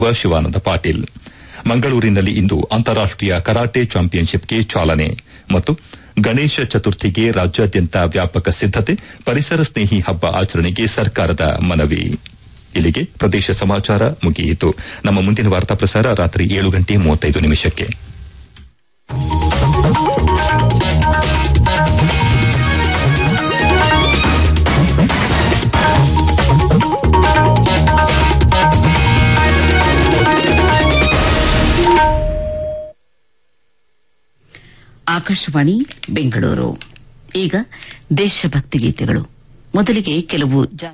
ಶಿವಾನಂದ ಪಾಟೀಲ್ ಮಂಗಳೂರಿನಲ್ಲಿ ಇಂದು ಅಂತಾರಾಷ್ಟೀಯ ಕರಾಟೆ ಚಾಂಪಿಯನ್ಶಿಪ್ಗೆ ಚಾಲನೆ ಮತ್ತು ಗಣೇಶ ಚತುರ್ಥಿಗೆ ರಾಜ್ಯಾದ್ಯಂತ ವ್ಯಾಪಕ ಸಿದ್ದತೆ ಪರಿಸರ ಸ್ನೇಹಿ ಹಬ್ಬ ಆಚರಣೆಗೆ ಸರ್ಕಾರದ ಮನವಿ ಇಲ್ಲಿಗೆ ಪ್ರದೇಶ ಸಮಾಚಾರ ಮುಗಿಯಿತು ನಮ್ಮ ಮುಂದಿನ ವಾರ್ತಾ ಪ್ರಸಾರ ರಾತ್ರಿ ಏಳು ಗಂಟೆ ಮೂವತ್ತೈದು ನಿಮಿಷಕ್ಕೆ ಆಕಾಶವಾಣಿ ಬೆಂಗಳೂರು ಈಗ ದೇಶಭಕ್ತಿ ಗೀತೆಗಳು ಮೊದಲಿಗೆ ಕೆಲವು ಜಾ-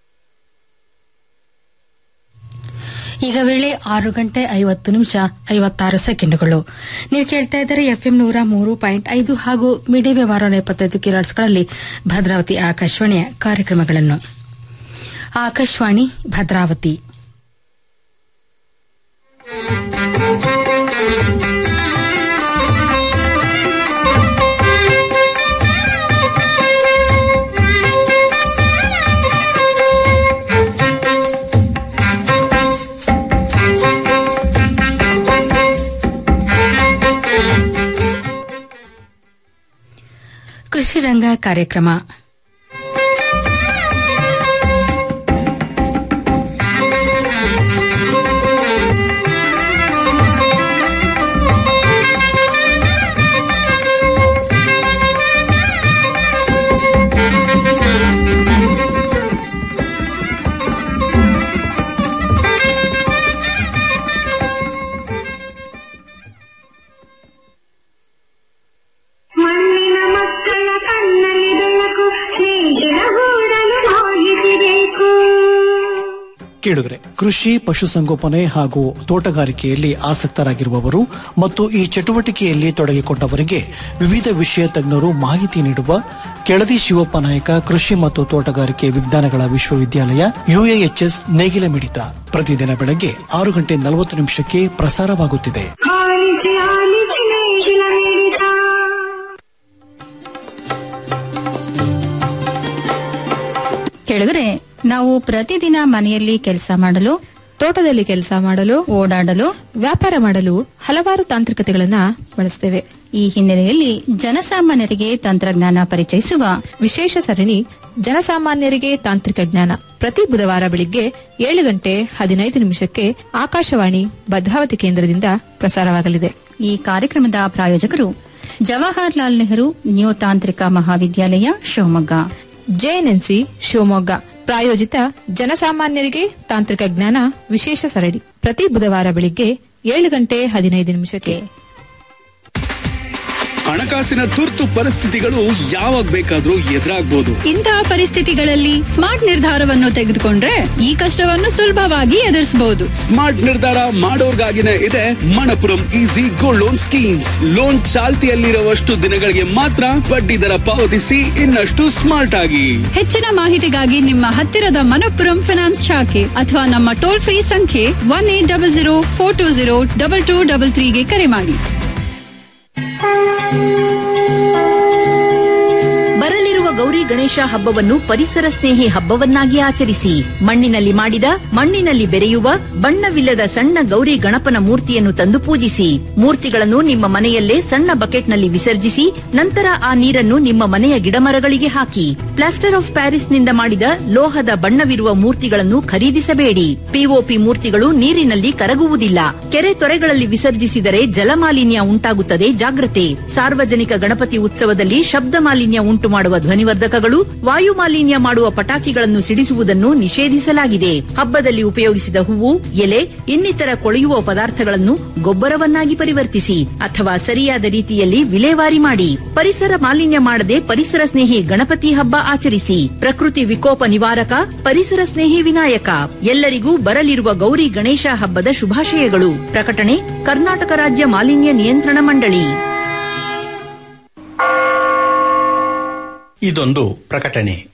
ಈಗ ವೇಳೆ ಆರು ಗಂಟೆ ಐವತ್ತು ನಿಮಿಷ ಐವತ್ತಾರು ಸೆಕೆಂಡುಗಳು ನೀವು ಕೇಳ್ತಾ ಇದ್ದಾರೆ ಎಫ್ಎಂ ನೂರ ಮೂರು ಪಾಯಿಂಟ್ ಐದು ಹಾಗೂ ಮಿಡಿವೆ ವಾರ ಎಪ್ಪತ್ತೈದು ಕಿಲೋಟ್ಸ್ಗಳಲ್ಲಿ ಭದ್ರಾವತಿ ಆಕಾಶವಾಣಿಯ ಕಾರ್ಯಕ್ರಮಗಳನ್ನು ಆಕಾಶವಾಣಿ ಭದ್ರಾವತಿ ಕೃಷಿ ರಂಗ ಕಾರ್ಯಕ್ರಮ ಮಣ್ಣಿನ ಮಕ್ಕಳ ಕಣ್ಣಲ್ಲಿ ಬೆಳಕು ಸ್ನೇಹಿತರ ಗೂಡಲು ಸಾಗಿಸಬೇಕು ಕೇಳಿದ್ರೆ ಕೃಷಿ ಪಶುಸಂಗೋಪನೆ ಹಾಗೂ ತೋಟಗಾರಿಕೆಯಲ್ಲಿ ಆಸಕ್ತರಾಗಿರುವವರು ಮತ್ತು ಈ ಚಟುವಟಿಕೆಯಲ್ಲಿ ತೊಡಗಿಕೊಂಡವರಿಗೆ ವಿವಿಧ ವಿಷಯ ತಜ್ಞರು ಮಾಹಿತಿ ನೀಡುವ ಕೆಳದಿ ಶಿವಪ್ಪ ನಾಯಕ ಕೃಷಿ ಮತ್ತು ತೋಟಗಾರಿಕೆ ವಿಜ್ಞಾನಗಳ ವಿಶ್ವವಿದ್ಯಾಲಯ ಯುಎಎಚ್ಎಸ್ ನೇಗಿಲ ಮಿಡಿತ ಪ್ರತಿದಿನ ಬೆಳಗ್ಗೆ ಆರು ಗಂಟೆ ನಲವತ್ತು ನಿಮಿಷಕ್ಕೆ ಪ್ರಸಾರವಾಗುತ್ತಿದೆ ಆಲಿಸಿ ಆಲಿಸಿ ನೇಗಿಲ ಮಿಡಿತ ಕೆಳಗರೆ ನಾವು ಪ್ರತಿದಿನ ಮನೆಯಲ್ಲಿ ಕೆಲಸ ಮಾಡಲು ತೋಟದಲ್ಲಿ ಕೆಲಸ ಮಾಡಲು ಓಡಾಡಲು ವ್ಯಾಪಾರ ಮಾಡಲು ಹಲವಾರು ತಾಂತ್ರಿಕತೆಗಳನ್ನ ಬಳಸ್ತೇವೆ ಈ ಹಿನ್ನೆಲೆಯಲ್ಲಿ ಜನಸಾಮಾನ್ಯರಿಗೆ ತಂತ್ರಜ್ಞಾನ ಪರಿಚಯಿಸುವ ವಿಶೇಷ ಸರಣಿ ಜನಸಾಮಾನ್ಯರಿಗೆ ತಾಂತ್ರಿಕ ಜ್ಞಾನ ಪ್ರತಿ ಬುಧವಾರ ಬೆಳಿಗ್ಗೆ ಏಳು ಗಂಟೆ ಹದಿನೈದು ನಿಮಿಷಕ್ಕೆ ಆಕಾಶವಾಣಿ ಭದ್ರಾವತಿ ಕೇಂದ್ರದಿಂದ ಪ್ರಸಾರವಾಗಲಿದೆ ಈ ಕಾರ್ಯಕ್ರಮದ ಪ್ರಾಯೋಜಕರು ಜವಾಹರ್ಲಾಲ್ ನೆಹರು ನ್ಯೂ ತಾಂತ್ರಿಕ ಮಹಾವಿದ್ಯಾಲಯ ಶಿವಮೊಗ್ಗ ಜೆಎನ್ಎನ್ಸಿ ಶಿವಮೊಗ್ಗ ಪ್ರಾಯೋಜಿತ ಜನಸಾಮಾನ್ಯರಿಗೆ ತಾಂತ್ರಿಕ ಜ್ಞಾನ ವಿಶೇಷ ಸರಣಿ ಪ್ರತಿ ಬುಧವಾರ ಬೆಳಿಗ್ಗೆ ಏಳು ಗಂಟೆ ಹದಿನೈದು ನಿಮಿಷಕ್ಕೆ ಹಣಕಾಸಿನ ತುರ್ತು ಪರಿಸ್ಥಿತಿಗಳು ಯಾವಾಗ ಬೇಕಾದ್ರೂ ಎದುರಾಗ್ಬೋದು ಇಂತಹ ಪರಿಸ್ಥಿತಿಗಳಲ್ಲಿ ಸ್ಮಾರ್ಟ್ ನಿರ್ಧಾರವನ್ನು ತೆಗೆದುಕೊಂಡ್ರೆ ಈ ಕಷ್ಟವನ್ನು ಸುಲಭವಾಗಿ ಎದುರಿಸಬಹುದು ಸ್ಮಾರ್ಟ್ ನಿರ್ಧಾರ ಮಾಡೋರ್ಗಾಗಿನೇ ಇದೆ Manappuram easy gold loan schemes loan ಚಾಲ್ತಿಯಲ್ಲಿರುವಷ್ಟು ದಿನಗಳಿಗೆ ಮಾತ್ರ ಬಡ್ಡಿ ದರ ಪಾವತಿಸಿ ಇನ್ನಷ್ಟು ಸ್ಮಾರ್ಟ್ ಆಗಿ ಹೆಚ್ಚಿನ ಮಾಹಿತಿಗಾಗಿ ನಿಮ್ಮ ಹತ್ತಿರದ ಮನಪ್ಪುರಂ ಫಿನಾನ್ಸ್ ಶಾಖೆ ಅಥವಾ ನಮ್ಮ ಟೋಲ್ ಫ್ರೀ ಸಂಖ್ಯೆ one eight double zero four two zero double two double ತ್ರೀಗೆ ಕರೆ ಮಾಡಿ ಬರಲಿರುವ ಗೌರಿ ಗಣೇಶ ಹಬ್ಬವನ್ನು ಪರಿಸರ ಸ್ನೇಹಿ ಹಬ್ಬವನ್ನಾಗಿ ಆಚರಿಸಿ ಮಣ್ಣಿನಲ್ಲಿ ಮಾಡಿದ ಮಣ್ಣಿನಲ್ಲಿ ಬೆರೆಯುವ ಬಣ್ಣವಿಲ್ಲದ ಸಣ್ಣ ಗೌರಿ ಗಣಪನ ಮೂರ್ತಿಯನ್ನು ತಂದು ಪೂಜಿಸಿ ಮೂರ್ತಿಗಳನ್ನು ನಿಮ್ಮ ಮನೆಯಲ್ಲೇ ಸಣ್ಣ ಬಕೆಟ್ನಲ್ಲಿ ವಿಸರ್ಜಿಸಿ ನಂತರ ಆ ನೀರನ್ನು ನಿಮ್ಮ ಮನೆಯ ಗಿಡಮರಗಳಿಗೆ ಹಾಕಿ ಪ್ಲಾಸ್ಟರ್ ಆಫ್ ಪ್ಯಾರಿಸ್ನಿಂದ ಮಾಡಿದ ಲೋಹದ ಬಣ್ಣವಿರುವ ಮೂರ್ತಿಗಳನ್ನು ಖರೀದಿಸಬೇಡಿ ಪಿಒಪಿ ಮೂರ್ತಿಗಳು ನೀರಿನಲ್ಲಿ ಕರಗುವುದಿಲ್ಲ ಕೆರೆ ತೊರೆಗಳಲ್ಲಿ ವಿಸರ್ಜಿಸಿದರೆ ಜಲಮಾಲಿನ್ಯ ಉಂಟಾಗುತ್ತದೆ ಜಾಗ್ರತೆ ಸಾರ್ವಜನಿಕ ಗಣಪತಿ ಉತ್ಸವದಲ್ಲಿ ಶಬ್ದ ಮಾಲಿನ್ಯ ಉಂಟು ಮಾಡುವ ಧ್ವನಿವರ್ಧಕಗಳು ವಾಯು ಮಾಲಿನ್ಯ ಮಾಡುವ ಪಟಾಕಿಗಳನ್ನು ಸಿಡಿಸುವುದನ್ನು ನಿಷೇಧಿಸಲಾಗಿದೆ ಹಬ್ಬದಲ್ಲಿ ಉಪಯೋಗಿಸಿದ ಹೂವು ಎಲೆ ಇನ್ನಿತರ ಕೊಳೆಯುವ ಪದಾರ್ಥಗಳನ್ನು ಗೊಬ್ಬರವನ್ನಾಗಿ ಪರಿವರ್ತಿಸಿ ಅಥವಾ ಸರಿಯಾದ ರೀತಿಯಲ್ಲಿ ವಿಲೇವಾರಿ ಮಾಡಿ ಪರಿಸರ ಮಾಲಿನ್ಯ ಮಾಡದೆ ಪರಿಸರ ಸ್ನೇಹಿ ಗಣಪತಿ ಹಬ್ಬ ಆಚರಿಸಿ ಪ್ರಕೃತಿ ವಿಕೋಪ ನಿವಾರಕ ಪರಿಸರ ಸ್ನೇಹಿ ವಿನಾಯಕ ಎಲ್ಲರಿಗೂ ಬರಲಿರುವ ಗೌರಿ ಗಣೇಶ ಹಬ್ಬದ ಶುಭಾಶಯಗಳು ಪ್ರಕಟಣೆ ಕರ್ನಾಟಕ ರಾಜ್ಯ ಮಾಲಿನ್ಯ ನಿಯಂತ್ರಣ ಮಂಡಳಿ ಇದೊಂದು ಪ್ರಕಟಣೆ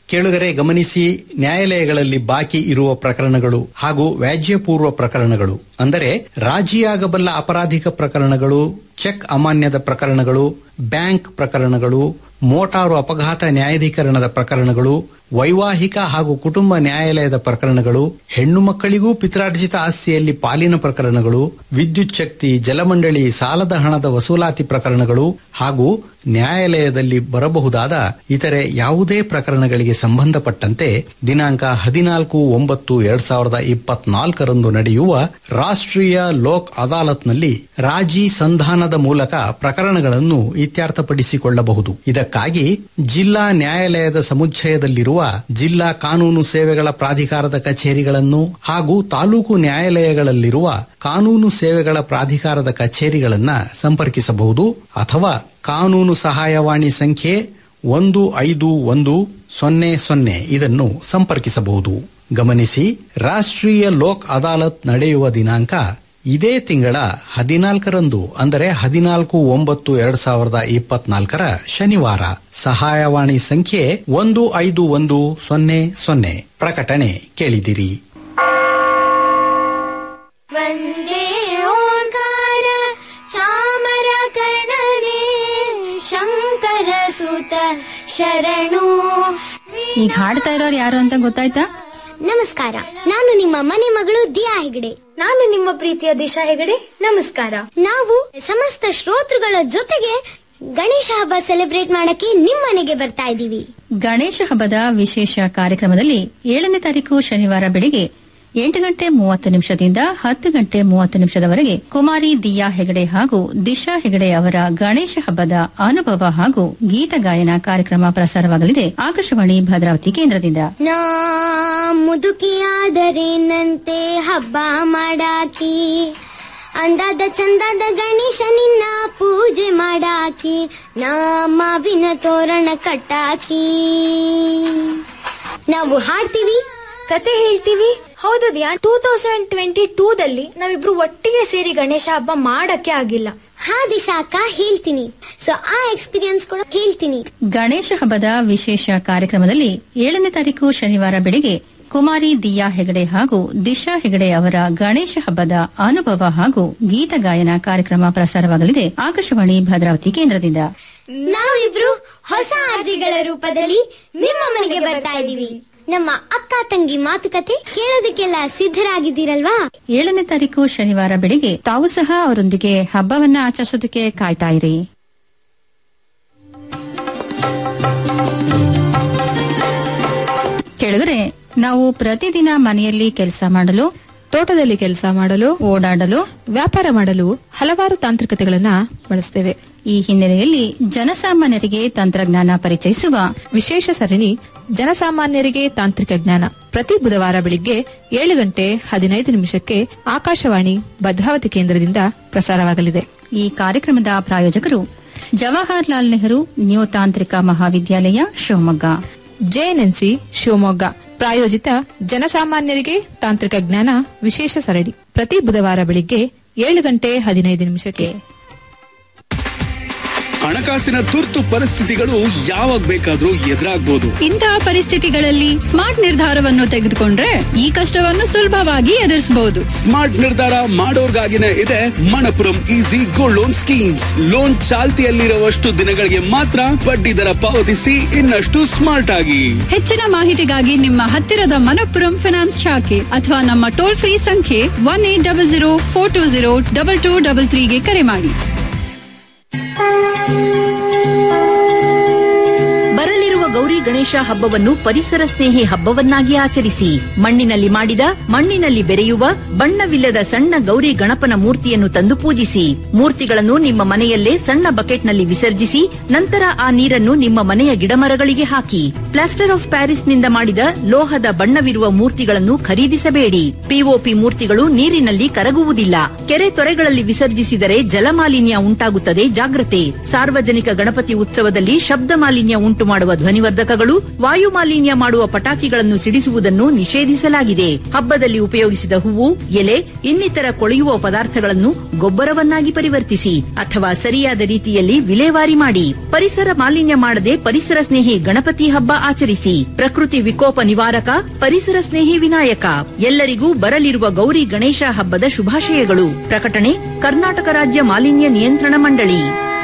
ಕೇಳುಗರೆ ಗಮನಿಸಿ ನ್ಯಾಯಾಲಯಗಳಲ್ಲಿ ಬಾಕಿ ಇರುವ ಪ್ರಕರಣಗಳು ಹಾಗೂ ವ್ಯಾಜ್ಯಪೂರ್ವ ಪ್ರಕರಣಗಳು ಅಂದರೆ ರಾಜಿಯಾಗಬಲ್ಲ ಅಪರಾಧಿಕ ಪ್ರಕರಣಗಳು ಚೆಕ್ ಅಮಾನ್ಯದ ಪ್ರಕರಣಗಳು ಬ್ಯಾಂಕ್ ಪ್ರಕರಣಗಳು ಮೋಟಾರು ಅಪಘಾತ ನ್ಯಾಯಾಧೀಕರಣದ ಪ್ರಕರಣಗಳು ವೈವಾಹಿಕ ಹಾಗೂ ಕುಟುಂಬ ನ್ಯಾಯಾಲಯದ ಪ್ರಕರಣಗಳು ಹೆಣ್ಣು ಮಕ್ಕಳಿಗೂ ಪಿತ್ರಾರ್ಜಿತ ಆಸ್ತಿಯಲ್ಲಿ ಪಾಲಿನ ಪ್ರಕರಣಗಳು ವಿದ್ಯುತ್ ಶಕ್ತಿ ಜಲಮಂಡಳಿ ಸಾಲದ ಹಣದ ವಸೂಲಾತಿ ಪ್ರಕರಣಗಳು ಹಾಗೂ ನ್ಯಾಯಾಲಯದಲ್ಲಿ ಬರಬಹುದಾದ ಇತರೆ ಯಾವುದೇ ಪ್ರಕರಣಗಳಿಗೆ ಸಂಬಂಧಪಟ್ಟಂತೆ ದಿನಾಂಕ ಹದಿನಾಲ್ಕು ಒಂಬತ್ತು ಎರಡ್ ಸಾವಿರದ ಇಪ್ಪತ್ನಾಲ್ಕರಂದು ನಡೆಯುವ ರಾಷ್ಟ್ರೀಯ ಲೋಕ್ ಅದಾಲತ್ನಲ್ಲಿ ರಾಜಿ ಸಂಧಾನದ ಮೂಲಕ ಪ್ರಕರಣಗಳನ್ನು ಇತ್ಯರ್ಥಪಡಿಸಿಕೊಳ್ಳಬಹುದು ಇದಕ್ಕಾಗಿ ಜಿಲ್ಲಾ ನ್ಯಾಯಾಲಯದ ಸಮುಚ್ಚಯದಲ್ಲಿರುವ ಜಿಲ್ಲಾ ಕಾನೂನು ಸೇವೆಗಳ ಪ್ರಾಧಿಕಾರದ ಕಚೇರಿಗಳನ್ನು ಹಾಗೂ ತಾಲೂಕು ನ್ಯಾಯಾಲಯಗಳಲ್ಲಿರುವ ಕಾನೂನು ಸೇವೆಗಳ ಪ್ರಾಧಿಕಾರದ ಕಚೇರಿಗಳನ್ನ ಸಂಪರ್ಕಿಸಬಹುದು ಅಥವಾ ಕಾನೂನು ಸಹಾಯವಾಣಿ ಸಂಖ್ಯೆ ಒಂದು ಐದು ಒಂದು ಸೊನ್ನೆ ಸೊನ್ನೆ ಇದನ್ನು ಸಂಪರ್ಕಿಸಬಹುದು ಗಮನಿಸಿ ರಾಷ್ಟ್ರೀಯ ಲೋಕ್ ಅದಾಲತ್ ನಡೆಯುವ ದಿನಾಂಕ ಇದೇ ತಿಂಗಳ ಹದಿನಾಲ್ಕರಂದು ಅಂದರೆ ಹದಿನಾಲ್ಕು ಒಂಬತ್ತು ಎರಡ್ ಸಾವಿರದ ಇಪ್ಪತ್ನಾಲ್ಕರ ಶನಿವಾರ ಸಹಾಯವಾಣಿ ಸಂಖ್ಯೆ ಒಂದು ಐದು ಒಂದು ಸೊನ್ನೆ ಸೊನ್ನೆ ಪ್ರಕಟಣೆ ಕೇಳಿದಿರಿ ವಂದೇ ಓಂಕಾರ ಚಾಮರ ಕರ್ಣನೆ ಶಂಕರ ಸುತ ಶರಣು ಈಗ ಹಾಡ್ತಾ ಇರೋರು ಯಾರು ಅಂತ ಗೊತ್ತಾಯ್ತಾ ನಮಸ್ಕಾರ ನಾನು ನಿಮ್ಮ ಮನೆ ಮಗಳು ದಿಯಾ ಹೆಗಡೆ ನಾನು ನಿಮ್ಮ ಪ್ರೀತಿಯ ದಿಶಾ ಹೆಗಡೆ ನಮಸ್ಕಾರ ನಾವು ಸಮಸ್ತ ಶ್ರೋತೃಗಳ ಜೊತೆಗೆ ಗಣೇಶ ಹಬ್ಬ ಸೆಲೆಬ್ರೇಟ್ ಮಾಡಕ್ಕೆ ನಿಮ್ಮನೆಗೆ ಬರ್ತಾ ಇದ್ದೀವಿ ಗಣೇಶ ಹಬ್ಬದ ವಿಶೇಷ ಕಾರ್ಯಕ್ರಮದಲ್ಲಿ ಏಳನೇ ತಾರೀಕು ಶನಿವಾರ ಬೆಳಿಗ್ಗೆ ಎಂಟು ಗಂಟೆ ಮೂವತ್ತು ನಿಮಿಷದಿಂದ ಹತ್ತು ಗಂಟೆ ಮೂವತ್ತು ನಿಮಿಷದವರೆಗೆ ಕುಮಾರಿ ದಿಯಾ ಹೆಗಡೆ ಹಾಗೂ ದಿಶಾ ಹೆಗಡೆ ಅವರ ಗಣೇಶ ಹಬ್ಬದ ಅನುಭವ ಹಾಗೂ ಗೀತ ಗಾಯನ ಕಾರ್ಯಕ್ರಮ ಪ್ರಸಾರವಾಗಲಿದೆ ಆಕಾಶವಾಣಿ ಭದ್ರಾವತಿ ಕೇಂದ್ರದಿಂದ ನಾ ಮುದುಕಿಯಾದರೇನಂತೆ ಹಬ್ಬ ಮಾಡಾಕಿ ಅಂದಾದ ಚಂದಾದ ಗಣೇಶ ನಿನ್ನ ಪೂಜೆ ಮಾಡಾಕಿ ನಾ ಮಾವಿನ ತೋರಣ ಕಟ್ಟಾಕಿ ನಾವು ಹಾಡ್ತೀವಿ ಕತೆ ಹೇಳ್ತೀವಿ ಹೌದು ದಿಯಾ ಟೂ ತೌಸಂಡ್ ಟ್ವೆಂಟಿ ಟೂ ದಲ್ಲಿ ನಾವಿಬ್ರು ಒಟ್ಟಿಗೆ ಸೇರಿ ಗಣೇಶ ಹಬ್ಬ ಮಾಡಕ್ಕೆ ಆಗಿಲ್ಲ ಹಾ ದಿಶಾ ಅಕ್ಕ ಹೇಳ್ತೀನಿ ಸೊ ಆ ಎಕ್ಸ್ಪೀರಿಯನ್ಸ್ ಕೂಡ ಹೇಳ್ತೀನಿ ಗಣೇಶ ಹಬ್ಬದ ವಿಶೇಷ ಕಾರ್ಯಕ್ರಮದಲ್ಲಿ ಏಳನೇ ತಾರೀಕು ಶನಿವಾರ ಬೆಳಿಗ್ಗೆ ಕುಮಾರಿ ದಿಯಾ ಹೆಗಡೆ ಹಾಗೂ ದಿಶಾ ಹೆಗಡೆ ಅವರ ಗಣೇಶ ಹಬ್ಬದ ಅನುಭವ ಹಾಗೂ ಗೀತ ಗಾಯನ ಕಾರ್ಯಕ್ರಮ ಪ್ರಸಾರವಾಗಲಿದೆ ಆಕಾಶವಾಣಿ ಭದ್ರಾವತಿ ಕೇಂದ್ರದಿಂದ ನಾವಿಬ್ರು ಹೊಸ ಅರ್ಜಿಗಳ ರೂಪದಲ್ಲಿ ನಿಮ್ಮ ಮನೆಗೆ ಬರ್ತಾ ಇದ್ದೀವಿ ನಮ್ಮ ಅಕ್ಕ ತಂಗಿ ಮಾತುಕತೆ ಕೇಳೋದಕ್ಕೆಲ್ಲ ಸಿದ್ಧರಾಗಿದ್ದೀರಲ್ವಾ ಏಳನೇ ತಾರೀಕು ಶನಿವಾರ ಬೆಳಿಗ್ಗೆ ತಾವು ಸಹ ಅವರೊಂದಿಗೆ ಹಬ್ಬವನ್ನ ಆಚರಿಸೋದಕ್ಕೆ ಕಾಯ್ತಾ ಇರಿ ಕೆಳಗರೆ ನಾವು ಪ್ರತಿದಿನ ಮನೆಯಲ್ಲಿ ಕೆಲಸ ಮಾಡಲು ತೋಟದಲ್ಲಿ ಕೆಲಸ ಮಾಡಲು ಓಡಾಡಲು ವ್ಯಾಪಾರ ಮಾಡಲು ಹಲವಾರು ತಾಂತ್ರಿಕತೆಗಳನ್ನ ಬಳಸ್ತೇವೆ ಈ ಹಿನ್ನೆಲೆಯಲ್ಲಿ ಜನಸಾಮಾನ್ಯರಿಗೆ ತಂತ್ರಜ್ಞಾನ ಪರಿಚಯಿಸುವ ವಿಶೇಷ ಸರಣಿ ಜನಸಾಮಾನ್ಯರಿಗೆ ತಾಂತ್ರಿಕ ಜ್ಞಾನ ಪ್ರತಿ ಬುಧವಾರ ಬೆಳಿಗ್ಗೆ ಏಳು ಗಂಟೆ ಹದಿನೈದು ನಿಮಿಷಕ್ಕೆ ಆಕಾಶವಾಣಿ ಭದ್ರಾವತಿ ಕೇಂದ್ರದಿಂದ ಪ್ರಸಾರವಾಗಲಿದೆ ಈ ಕಾರ್ಯಕ್ರಮದ ಪ್ರಾಯೋಜಕರು ಜವಾಹರ್ಲಾಲ್ ನೆಹರು ನ್ಯೂ ತಾಂತ್ರಿಕ ಮಹಾವಿದ್ಯಾಲಯ ಶಿವಮೊಗ್ಗ ಜೆಎನ್ಎನ್ಸಿ ಶಿವಮೊಗ್ಗ ಪ್ರಾಯೋಜಿತ ಜನಸಾಮಾನ್ಯರಿಗೆ ತಾಂತ್ರಿಕ ಜ್ಞಾನ ವಿಶೇಷ ಸರಣಿ ಪ್ರತಿ ಬುಧವಾರ ಬೆಳಿಗ್ಗೆ ಏಳು ಗಂಟೆ ಹದಿನೈದು ನಿಮಿಷಕ್ಕೆ ಹಣಕಾಸಿನ ತುರ್ತು ಪರಿಸ್ಥಿತಿಗಳು ಯಾವಾಗ ಬೇಕಾದ್ರೂ ಎದುರಾಗ್ಬೋದು ಇಂತಹ ಪರಿಸ್ಥಿತಿಗಳಲ್ಲಿ ಸ್ಮಾರ್ಟ್ ನಿರ್ಧಾರವನ್ನು ತೆಗೆದುಕೊಂಡ್ರೆ ಈ ಕಷ್ಟವನ್ನು ಸುಲಭವಾಗಿ ಎದುರಿಸಬಹುದು ಸ್ಮಾರ್ಟ್ ನಿರ್ಧಾರ ಮಾಡೋರ್ಗಾಗಿನೇ ಇದೆ Manappuram easy gold loan schemes loan ಚಾಲ್ತಿಯಲ್ಲಿರುವಷ್ಟು ದಿನಗಳಿಗೆ ಮಾತ್ರ ಬಡ್ಡಿ ದರ ಪಾವತಿಸಿ ಇನ್ನಷ್ಟು ಸ್ಮಾರ್ಟ್ ಆಗಿ ಹೆಚ್ಚಿನ ಮಾಹಿತಿಗಾಗಿ ನಿಮ್ಮ ಹತ್ತಿರದ ಮನಪ್ಪುರಂ ಫಿನಾನ್ಸ್ ಶಾಖೆ ಅಥವಾ ನಮ್ಮ ಟೋಲ್ ಫ್ರೀ ಸಂಖ್ಯೆ one eight double zero four two zero double two double ತ್ರೀಗೆ ಕರೆ ಮಾಡಿ ಬರಲಿರುವ ಗೌರಿ ಗಣೇಶ ಹಬ್ಬವನ್ನು ಪರಿಸರ ಸ್ನೇಹಿ ಹಬ್ಬವನ್ನಾಗಿ ಆಚರಿಸಿ ಮಣ್ಣಿನಲ್ಲಿ ಮಾಡಿದ ಮಣ್ಣಿನಲ್ಲಿ ಬೆರೆಯುವ ಬಣ್ಣವಿಲ್ಲದ ಸಣ್ಣ ಗೌರಿ ಗಣಪನ ಮೂರ್ತಿಯನ್ನು ತಂದು ಪೂಜಿಸಿ ಮೂರ್ತಿಗಳನ್ನು ನಿಮ್ಮ ಮನೆಯಲ್ಲೇ ಸಣ್ಣ ಬಕೆಟ್ನಲ್ಲಿ ವಿಸರ್ಜಿಸಿ ನಂತರ ಆ ನೀರನ್ನು ನಿಮ್ಮ ಮನೆಯ ಗಿಡಮರಗಳಿಗೆ ಹಾಕಿ ಪ್ಲಾಸ್ಟರ್ ಆಫ್ ಪ್ಯಾರಿಸ್ನಿಂದ ಮಾಡಿದ ಲೋಹದ ಬಣ್ಣವಿರುವ ಮೂರ್ತಿಗಳನ್ನು ಖರೀದಿಸಬೇಡಿ ಪಿಒಪಿ ಮೂರ್ತಿಗಳು ನೀರಿನಲ್ಲಿ ಕರಗುವುದಿಲ್ಲ ಕೆರೆ ತೊರೆಗಳಲ್ಲಿ ವಿಸರ್ಜಿಸಿದರೆ ಜಲಮಾಲಿನ್ಯ ಉಂಟಾಗುತ್ತದೆ ಜಾಗ್ರತೆ ಸಾರ್ವಜನಿಕ ಗಣಪತಿ ಉತ್ಸವದಲ್ಲಿ ಶಬ್ದ ಮಾಲಿನ್ಯ ಉಂಟು ಮಾಡುವ ಧ್ವನಿವರ್ಧಕ ವರ್ಧಕಗಳು ವಾಯು ಮಾಲಿನ್ಯ ಮಾಡುವ ಪಟಾಕಿಗಳನ್ನು ಸಿಡಿಸುವುದನ್ನು ನಿಷೇಧಿಸಲಾಗಿದೆ ಹಬ್ಬದಲ್ಲಿ ಉಪಯೋಗಿಸಿದ ಹೂವು ಎಲೆ ಇನ್ನಿತರ ಕೊಳೆಯುವ ಪದಾರ್ಥಗಳನ್ನು ಗೊಬ್ಬರವನ್ನಾಗಿ ಪರಿವರ್ತಿಸಿ ಅಥವಾ ಸರಿಯಾದ ರೀತಿಯಲ್ಲಿ ವಿಲೇವಾರಿ ಮಾಡಿ ಪರಿಸರ ಮಾಲಿನ್ಯ ಮಾಡದೆ ಪರಿಸರ ಸ್ನೇಹಿ ಗಣಪತಿ ಹಬ್ಬ ಆಚರಿಸಿ ಪ್ರಕೃತಿ ವಿಕೋಪ ನಿವಾರಕ ಪರಿಸರ ಸ್ನೇಹಿ ವಿನಾಯಕ ಎಲ್ಲರಿಗೂ ಬರಲಿರುವ ಗೌರಿ ಗಣೇಶ ಹಬ್ಬದ ಶುಭಾಶಯಗಳು ಪ್ರಕಟಣೆ ಕರ್ನಾಟಕ ರಾಜ್ಯ ಮಾಲಿನ್ಯ ನಿಯಂತ್ರಣ ಮಂಡಳಿ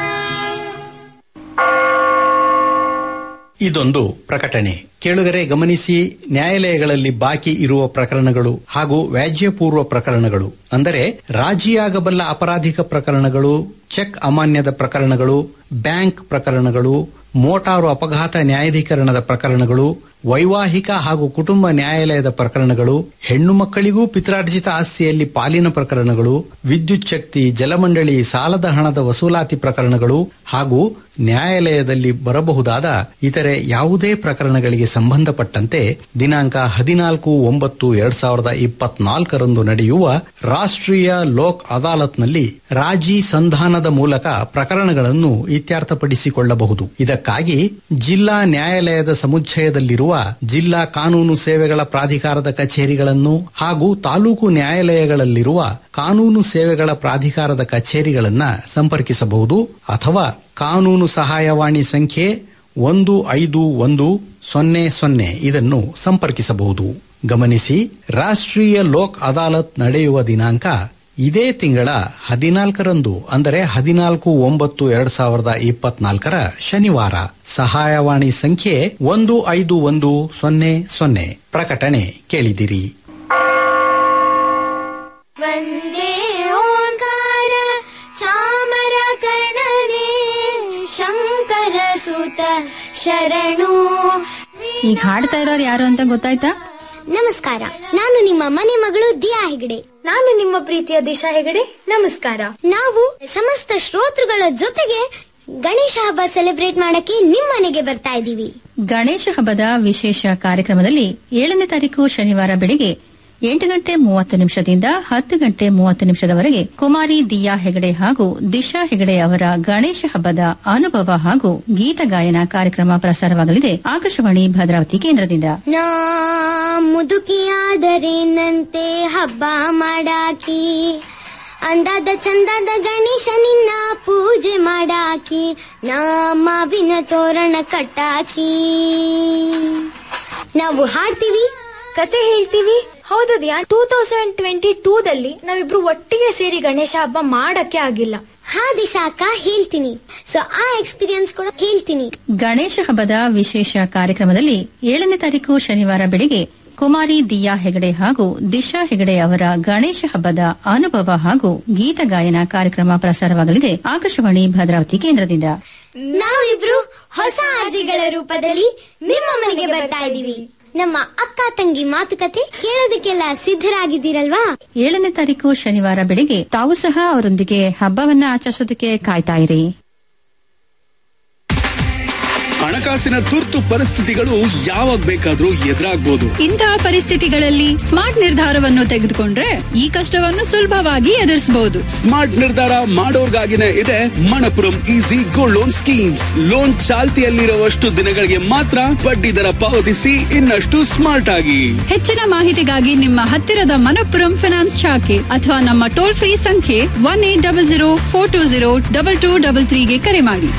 ಇದೊಂದು ಪ್ರಕಟಣೆ ಕೇಳುಗರೆ ಗಮನಿಸಿ ನ್ಯಾಯಾಲಯಗಳಲ್ಲಿ ಬಾಕಿ ಇರುವ ಪ್ರಕರಣಗಳು ಹಾಗೂ ವ್ಯಾಜ್ಯಪೂರ್ವ ಪ್ರಕರಣಗಳು ಅಂದರೆ ರಾಜಿಯಾಗಬಲ್ಲ ಅಪರಾಧಿಕ ಪ್ರಕರಣಗಳು ಚೆಕ್ ಅಮಾನ್ಯದ ಪ್ರಕರಣಗಳು ಬ್ಯಾಂಕ್ ಪ್ರಕರಣಗಳು ಮೋಟಾರು ಅಪಘಾತ ನ್ಯಾಯಾಧೀಕರಣದ ಪ್ರಕರಣಗಳು ವೈವಾಹಿಕ ಹಾಗೂ ಕುಟುಂಬ ನ್ಯಾಯಾಲಯದ ಪ್ರಕರಣಗಳು ಹೆಣ್ಣು ಮಕ್ಕಳಿಗೂ ಪಿತ್ರಾರ್ಜಿತ ಆಸ್ತಿಯಲ್ಲಿ ಪಾಲಿನ ಪ್ರಕರಣಗಳು ವಿದ್ಯುತ್ ಶಕ್ತಿ ಜಲಮಂಡಳಿ ಸಾಲದ ಹಣದ ವಸೂಲಾತಿ ಪ್ರಕರಣಗಳು ಹಾಗೂ ನ್ಯಾಯಾಲಯದಲ್ಲಿ ಬರಬಹುದಾದ ಇತರೆ ಯಾವುದೇ ಪ್ರಕರಣಗಳಿಗೆ ಸಂಬಂಧಪಟ್ಟಂತೆ ದಿನಾಂಕ ಹದಿನಾಲ್ಕು ಒಂಬತ್ತು ಎರಡ್ ಸಾವಿರದ ಇಪ್ಪತ್ನಾಲ್ಕರಂದು ನಡೆಯುವ ರಾಷ್ಟ್ರೀಯ ಲೋಕ್ ಅದಾಲತ್ನಲ್ಲಿ ರಾಜಿ ಸಂಧಾನದ ಮೂಲಕ ಪ್ರಕರಣಗಳನ್ನು ಇತ್ಯರ್ಥಪಡಿಸಿಕೊಳ್ಳಬಹುದು ಇದಕ್ಕಾಗಿ ಜಿಲ್ಲಾ ನ್ಯಾಯಾಲಯದ ಸಮುಚ್ಚಯದಲ್ಲಿರುವ ಜಿಲ್ಲಾ ಕಾನೂನು ಸೇವೆಗಳ ಪ್ರಾಧಿಕಾರದ ಕಚೇರಿಗಳನ್ನು ಹಾಗೂ ತಾಲೂಕು ನ್ಯಾಯಾಲಯಗಳಲ್ಲಿರುವ ಕಾನೂನು ಸೇವೆಗಳ ಪ್ರಾಧಿಕಾರದ ಕಚೇರಿಗಳನ್ನ ಸಂಪರ್ಕಿಸಬಹುದು ಅಥವಾ ಕಾನೂನು ಸಹಾಯವಾಣಿ ಸಂಖ್ಯೆ ಒಂದು ಐದು ಒಂದು ಸೊನ್ನೆ ಸೊನ್ನೆ ಇದನ್ನು ಸಂಪರ್ಕಿಸಬಹುದು ಗಮನಿಸಿ ರಾಷ್ಟ್ರೀಯ ಲೋಕ್ ಅದಾಲತ್ ನಡೆಯುವ ದಿನಾಂಕ ಇದೇ ತಿಂಗಳ ಹದಿನಾಲ್ಕರಂದು ಅಂದರೆ ಹದಿನಾಲ್ಕು ಒಂಬತ್ತು ಎರಡ್ ಸಾವಿರದ ಇಪ್ಪತ್ನಾಲ್ಕರ ಶನಿವಾರ ಸಹಾಯವಾಣಿ ಸಂಖ್ಯೆ ಒಂದು ಐದು ಒಂದು ಸೊನ್ನೆ ಸೊನ್ನೆ ಪ್ರಕಟಣೆ ಕೇಳಿದಿರಿ ವಂದೇ ಓಂಕಾರ ಚಾಮರ ಕರ್ಣನೆ ಶಂಕರ ಸುತ ಶರಣು ಈಗ ಹಾಡ್ತಾ ಇರೋರು ಯಾರು ಅಂತ ಗೊತ್ತಾಯ್ತಾ ನಮಸ್ಕಾರ ನಾನು ನಿಮ್ಮ ಮನೆ ಮಗಳು ದಿಯಾ ಹೆಗಡೆ ನಾನು ನಿಮ್ಮ ಪ್ರೀತಿಯ ದಿಶಾ ಹೆಗಡೆ ನಮಸ್ಕಾರ ನಾವು ಸಮಸ್ತ ಶ್ರೋತೃಗಳ ಜೊತೆಗೆ ಗಣೇಶ ಹಬ್ಬ ಸೆಲೆಬ್ರೇಟ್ ಮಾಡಕ್ಕೆ ನಿಮ್ಮ ಮನೆಗೆ ಬರ್ತಾ ಇದ್ದೀವಿ ಗಣೇಶ ಹಬ್ಬದ ವಿಶೇಷ ಕಾರ್ಯಕ್ರಮದಲ್ಲಿ ಏಳನೇ ತಾರೀಕು ಶನಿವಾರ ಬೆಳಿಗ್ಗೆ ಎಂಟು ಗಂಟೆ ಮೂವತ್ತು ನಿಮಿಷದಿಂದ ಹತ್ತು ಗಂಟೆ ಮೂವತ್ತು ನಿಮಿಷದವರೆಗೆ ಕುಮಾರಿ ದಿಯಾ ಹೆಗಡೆ ಹಾಗೂ ದಿಶಾ ಹೆಗಡೆ ಅವರ ಗಣೇಶ ಹಬ್ಬದ ಅನುಭವ ಹಾಗೂ ಗೀತ ಗಾಯನ ಕಾರ್ಯಕ್ರಮ ಪ್ರಸಾರವಾಗಲಿದೆ ಆಕಾಶವಾಣಿ ಭದ್ರಾವತಿ ಕೇಂದ್ರದಿಂದ ನಾ ಮುದುಕಿಯಾದರೇನಂತೆ ಹಬ್ಬ ಮಾಡಾಕಿ ಅಂದಾದ ಚಂದದ ಗಣೇಶ ನಿನ್ನ ಪೂಜೆ ಮಾಡಾಕಿ ನಾ ಮಾವಿನ ತೋರಣ ಕಟ್ಟಾಕಿ ನಾವು ಹಾಡ್ತೀವಿ ಕತೆ ಹೇಳ್ತೀವಿ ಹೌದು ದಿಯಾ ಟೂ ತೌಸಂಡ್ ಟ್ವೆಂಟಿ ಟೂ ದಲ್ಲಿ ನಾವಿಬ್ರು ಒಟ್ಟಿಗೆ ಸೇರಿ ಗಣೇಶ ಹಬ್ಬ ಮಾಡಕ್ಕೆ ಆಗಿಲ್ಲ ಹಾ ದಿಶಾ ಅಕ್ಕ ಹೇಳ್ತೀನಿ ಸೊ ಆ ಎಕ್ಸ್ಪೀರಿಯನ್ಸ್ ಕೂಡ ಹೇಳ್ತೀನಿ ಗಣೇಶ ಹಬ್ಬದ ವಿಶೇಷ ಕಾರ್ಯಕ್ರಮದಲ್ಲಿ ಏಳನೇ ತಾರೀಕು ಶನಿವಾರ ಬೆಳಿಗ್ಗೆ ಕುಮಾರಿ ದಿಯಾ ಹೆಗಡೆ ಹಾಗೂ ದಿಶಾ ಹೆಗಡೆ ಅವರ ಗಣೇಶ ಹಬ್ಬದ ಅನುಭವ ಹಾಗೂ ಗೀತ ಗಾಯನ ಕಾರ್ಯಕ್ರಮ ಪ್ರಸಾರವಾಗಲಿದೆ ಆಕಾಶವಾಣಿ ಭದ್ರಾವತಿ ಕೇಂದ್ರದಿಂದ ನಾವಿಬ್ರು ಹೊಸ ಅರ್ಜಿಗಳ ರೂಪದಲ್ಲಿ ನಿಮ್ಮ ಮನೆಗೆ ಬರ್ತಾ ಇದ್ದೀವಿ ನಮ್ಮ ಅಕ್ಕ ತಂಗಿ ಮಾತುಕತೆ ಕೇಳೋದಕ್ಕೆಲ್ಲ ಸಿದ್ಧರಾಗಿದ್ದೀರಲ್ವಾ ಏಳನೇ ತಾರೀಕು ಶನಿವಾರ ಬೆಳಿಗ್ಗೆ ತಾವು ಸಹ ಅವರೊಂದಿಗೆ ಹಬ್ಬವನ್ನ ಆಚರಿಸೋದಕ್ಕೆ ಕಾಯ್ತಾ ಇರಿ ಹಣಕಾಸಿನ ತುರ್ತು ಪರಿಸ್ಥಿತಿಗಳು ಯಾವಾಗ ಬೇಕಾದ್ರೂ ಎದುರಾಗ್ಬೋದು ಇಂತಹ ಪರಿಸ್ಥಿತಿಗಳಲ್ಲಿ ಸ್ಮಾರ್ಟ್ ನಿರ್ಧಾರವನ್ನು ತೆಗೆದುಕೊಂಡ್ರೆ ಈ ಕಷ್ಟವನ್ನು ಸುಲಭವಾಗಿ ಎದುರಿಸಬಹುದು ಸ್ಮಾರ್ಟ್ ನಿರ್ಧಾರ ಮಾಡೋರ್ಗಾಗಿನೇ ಇದೆ Manappuram easy gold loan schemes loan ಚಾಲ್ತಿಯಲ್ಲಿರುವಷ್ಟು ದಿನಗಳಿಗೆ ಮಾತ್ರ ಬಡ್ಡಿ ದರ ಪಾವತಿಸಿ ಇನ್ನಷ್ಟು ಸ್ಮಾರ್ಟ್ ಆಗಿ ಹೆಚ್ಚಿನ ಮಾಹಿತಿಗಾಗಿ ನಿಮ್ಮ ಹತ್ತಿರದ ಮನಪ್ಪುರಂ ಫಿನಾನ್ಸ್ ಶಾಖೆ ಅಥವಾ ನಮ್ಮ ಟೋಲ್ ಫ್ರೀ ಸಂಖ್ಯೆ one eight double zero four two zero double two double ತ್ರೀಗೆ ಕರೆ ಮಾಡಿ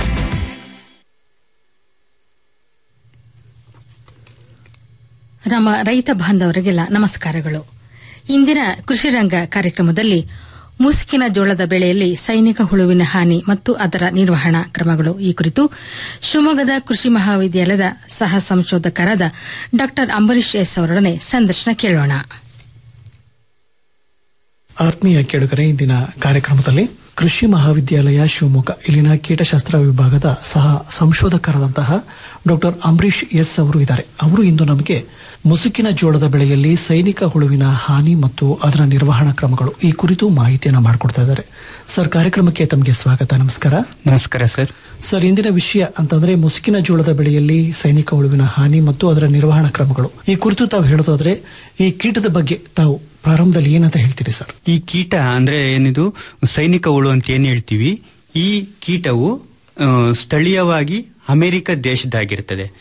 ನಮ್ಮ ರೈತ ಬಾಂಧವರಿಗೆಲ್ಲ ನಮಸ್ಕಾರಗಳು ಇಂದಿನ ಕೃಷಿ ರಂಗ ಕಾರ್ಯಕ್ರಮದಲ್ಲಿ ಮುಸುಕಿನ ಜೋಳದ ಬೆಳೆಯಲ್ಲಿ ಸೈನಿಕ ಹುಳುವಿನ ಹಾನಿ ಮತ್ತು ಅದರ ನಿರ್ವಹಣಾ ಕ್ರಮಗಳು ಈ ಕುರಿತು ಶಿವಮೊಗ್ಗದ ಕೃಷಿ ಮಹಾವಿದ್ಯಾಲಯದ ಸಹ ಸಂಶೋಧಕರಾದ ಡಾ ಅಂಬರೀಶ್ ಎಸ್ ಅವರೊಡನೆ ಸಂದರ್ಶನ ಕೇಳೋಣ ಆತ್ಮೀಯ ಕೇಳುಗರೆ ಇಂದಿನ ಕಾರ್ಯಕ್ರಮದಲ್ಲಿ ಕೃಷಿ ಮಹಾವಿದ್ಯಾಲಯ ಶಿವಮೊಗ್ಗ ಇಲ್ಲಿನ ಕೀಟಶಾಸ್ತ್ರ ವಿಭಾಗದ ಸಹ ಸಂಶೋಧಕರಾದಂತಹ ಡಾಕ್ಟರ್ ಅಂಬರೀಶ್ ಎಸ್ ಅವರು ಇದ್ದಾರೆ ಅವರು ಇಂದು ನಮಗೆ ಮುಸುಕಿನ ಜೋಳದ ಬೆಳೆಯಲ್ಲಿ ಸೈನಿಕ ಹುಳುವಿನ ಹಾನಿ ಮತ್ತು ಅದರ ನಿರ್ವಹಣಾ ಕ್ರಮಗಳು ಈ ಕುರಿತು ಮಾಹಿತಿಯನ್ನು ಮಾಡಿಕೊಡ್ತಾ ಇದ್ದಾರೆ ಸರ್ ಕಾರ್ಯಕ್ರಮಕ್ಕೆ ತಮಗೆ ಸ್ವಾಗತ ನಮಸ್ಕಾರ ನಮಸ್ಕಾರ ಸರ್ ಸರ್ ಇಂದಿನ ವಿಷಯ ಅಂತಂದ್ರೆ ಮುಸುಕಿನ ಜೋಳದ ಬೆಳೆಯಲ್ಲಿ ಸೈನಿಕ ಹುಳುವಿನ ಹಾನಿ ಮತ್ತು ಅದರ ನಿರ್ವಹಣಾ ಕ್ರಮಗಳು ಈ ಕುರಿತು ತಾವು ಹೇಳೋದಾದ್ರೆ ಈ ಕೀಟದ ಬಗ್ಗೆ ತಾವು ಪ್ರಾರಂಭದಲ್ಲಿ ಏನಂತ ಹೇಳ್ತೀರಿ ಸರ್ ಈ ಕೀಟ ಅಂದ್ರೆ ಏನಿದು ಸೈನಿಕ ಹುಳು ಅಂತ ಏನ್ ಹೇಳ್ತೀವಿ ಈ ಕೀಟವು ಆ, ಸ್ಥಳೀಯವಾಗಿ ಅಮೆರಿಕ ದೇಶದಾಗಿರ್ತದೆ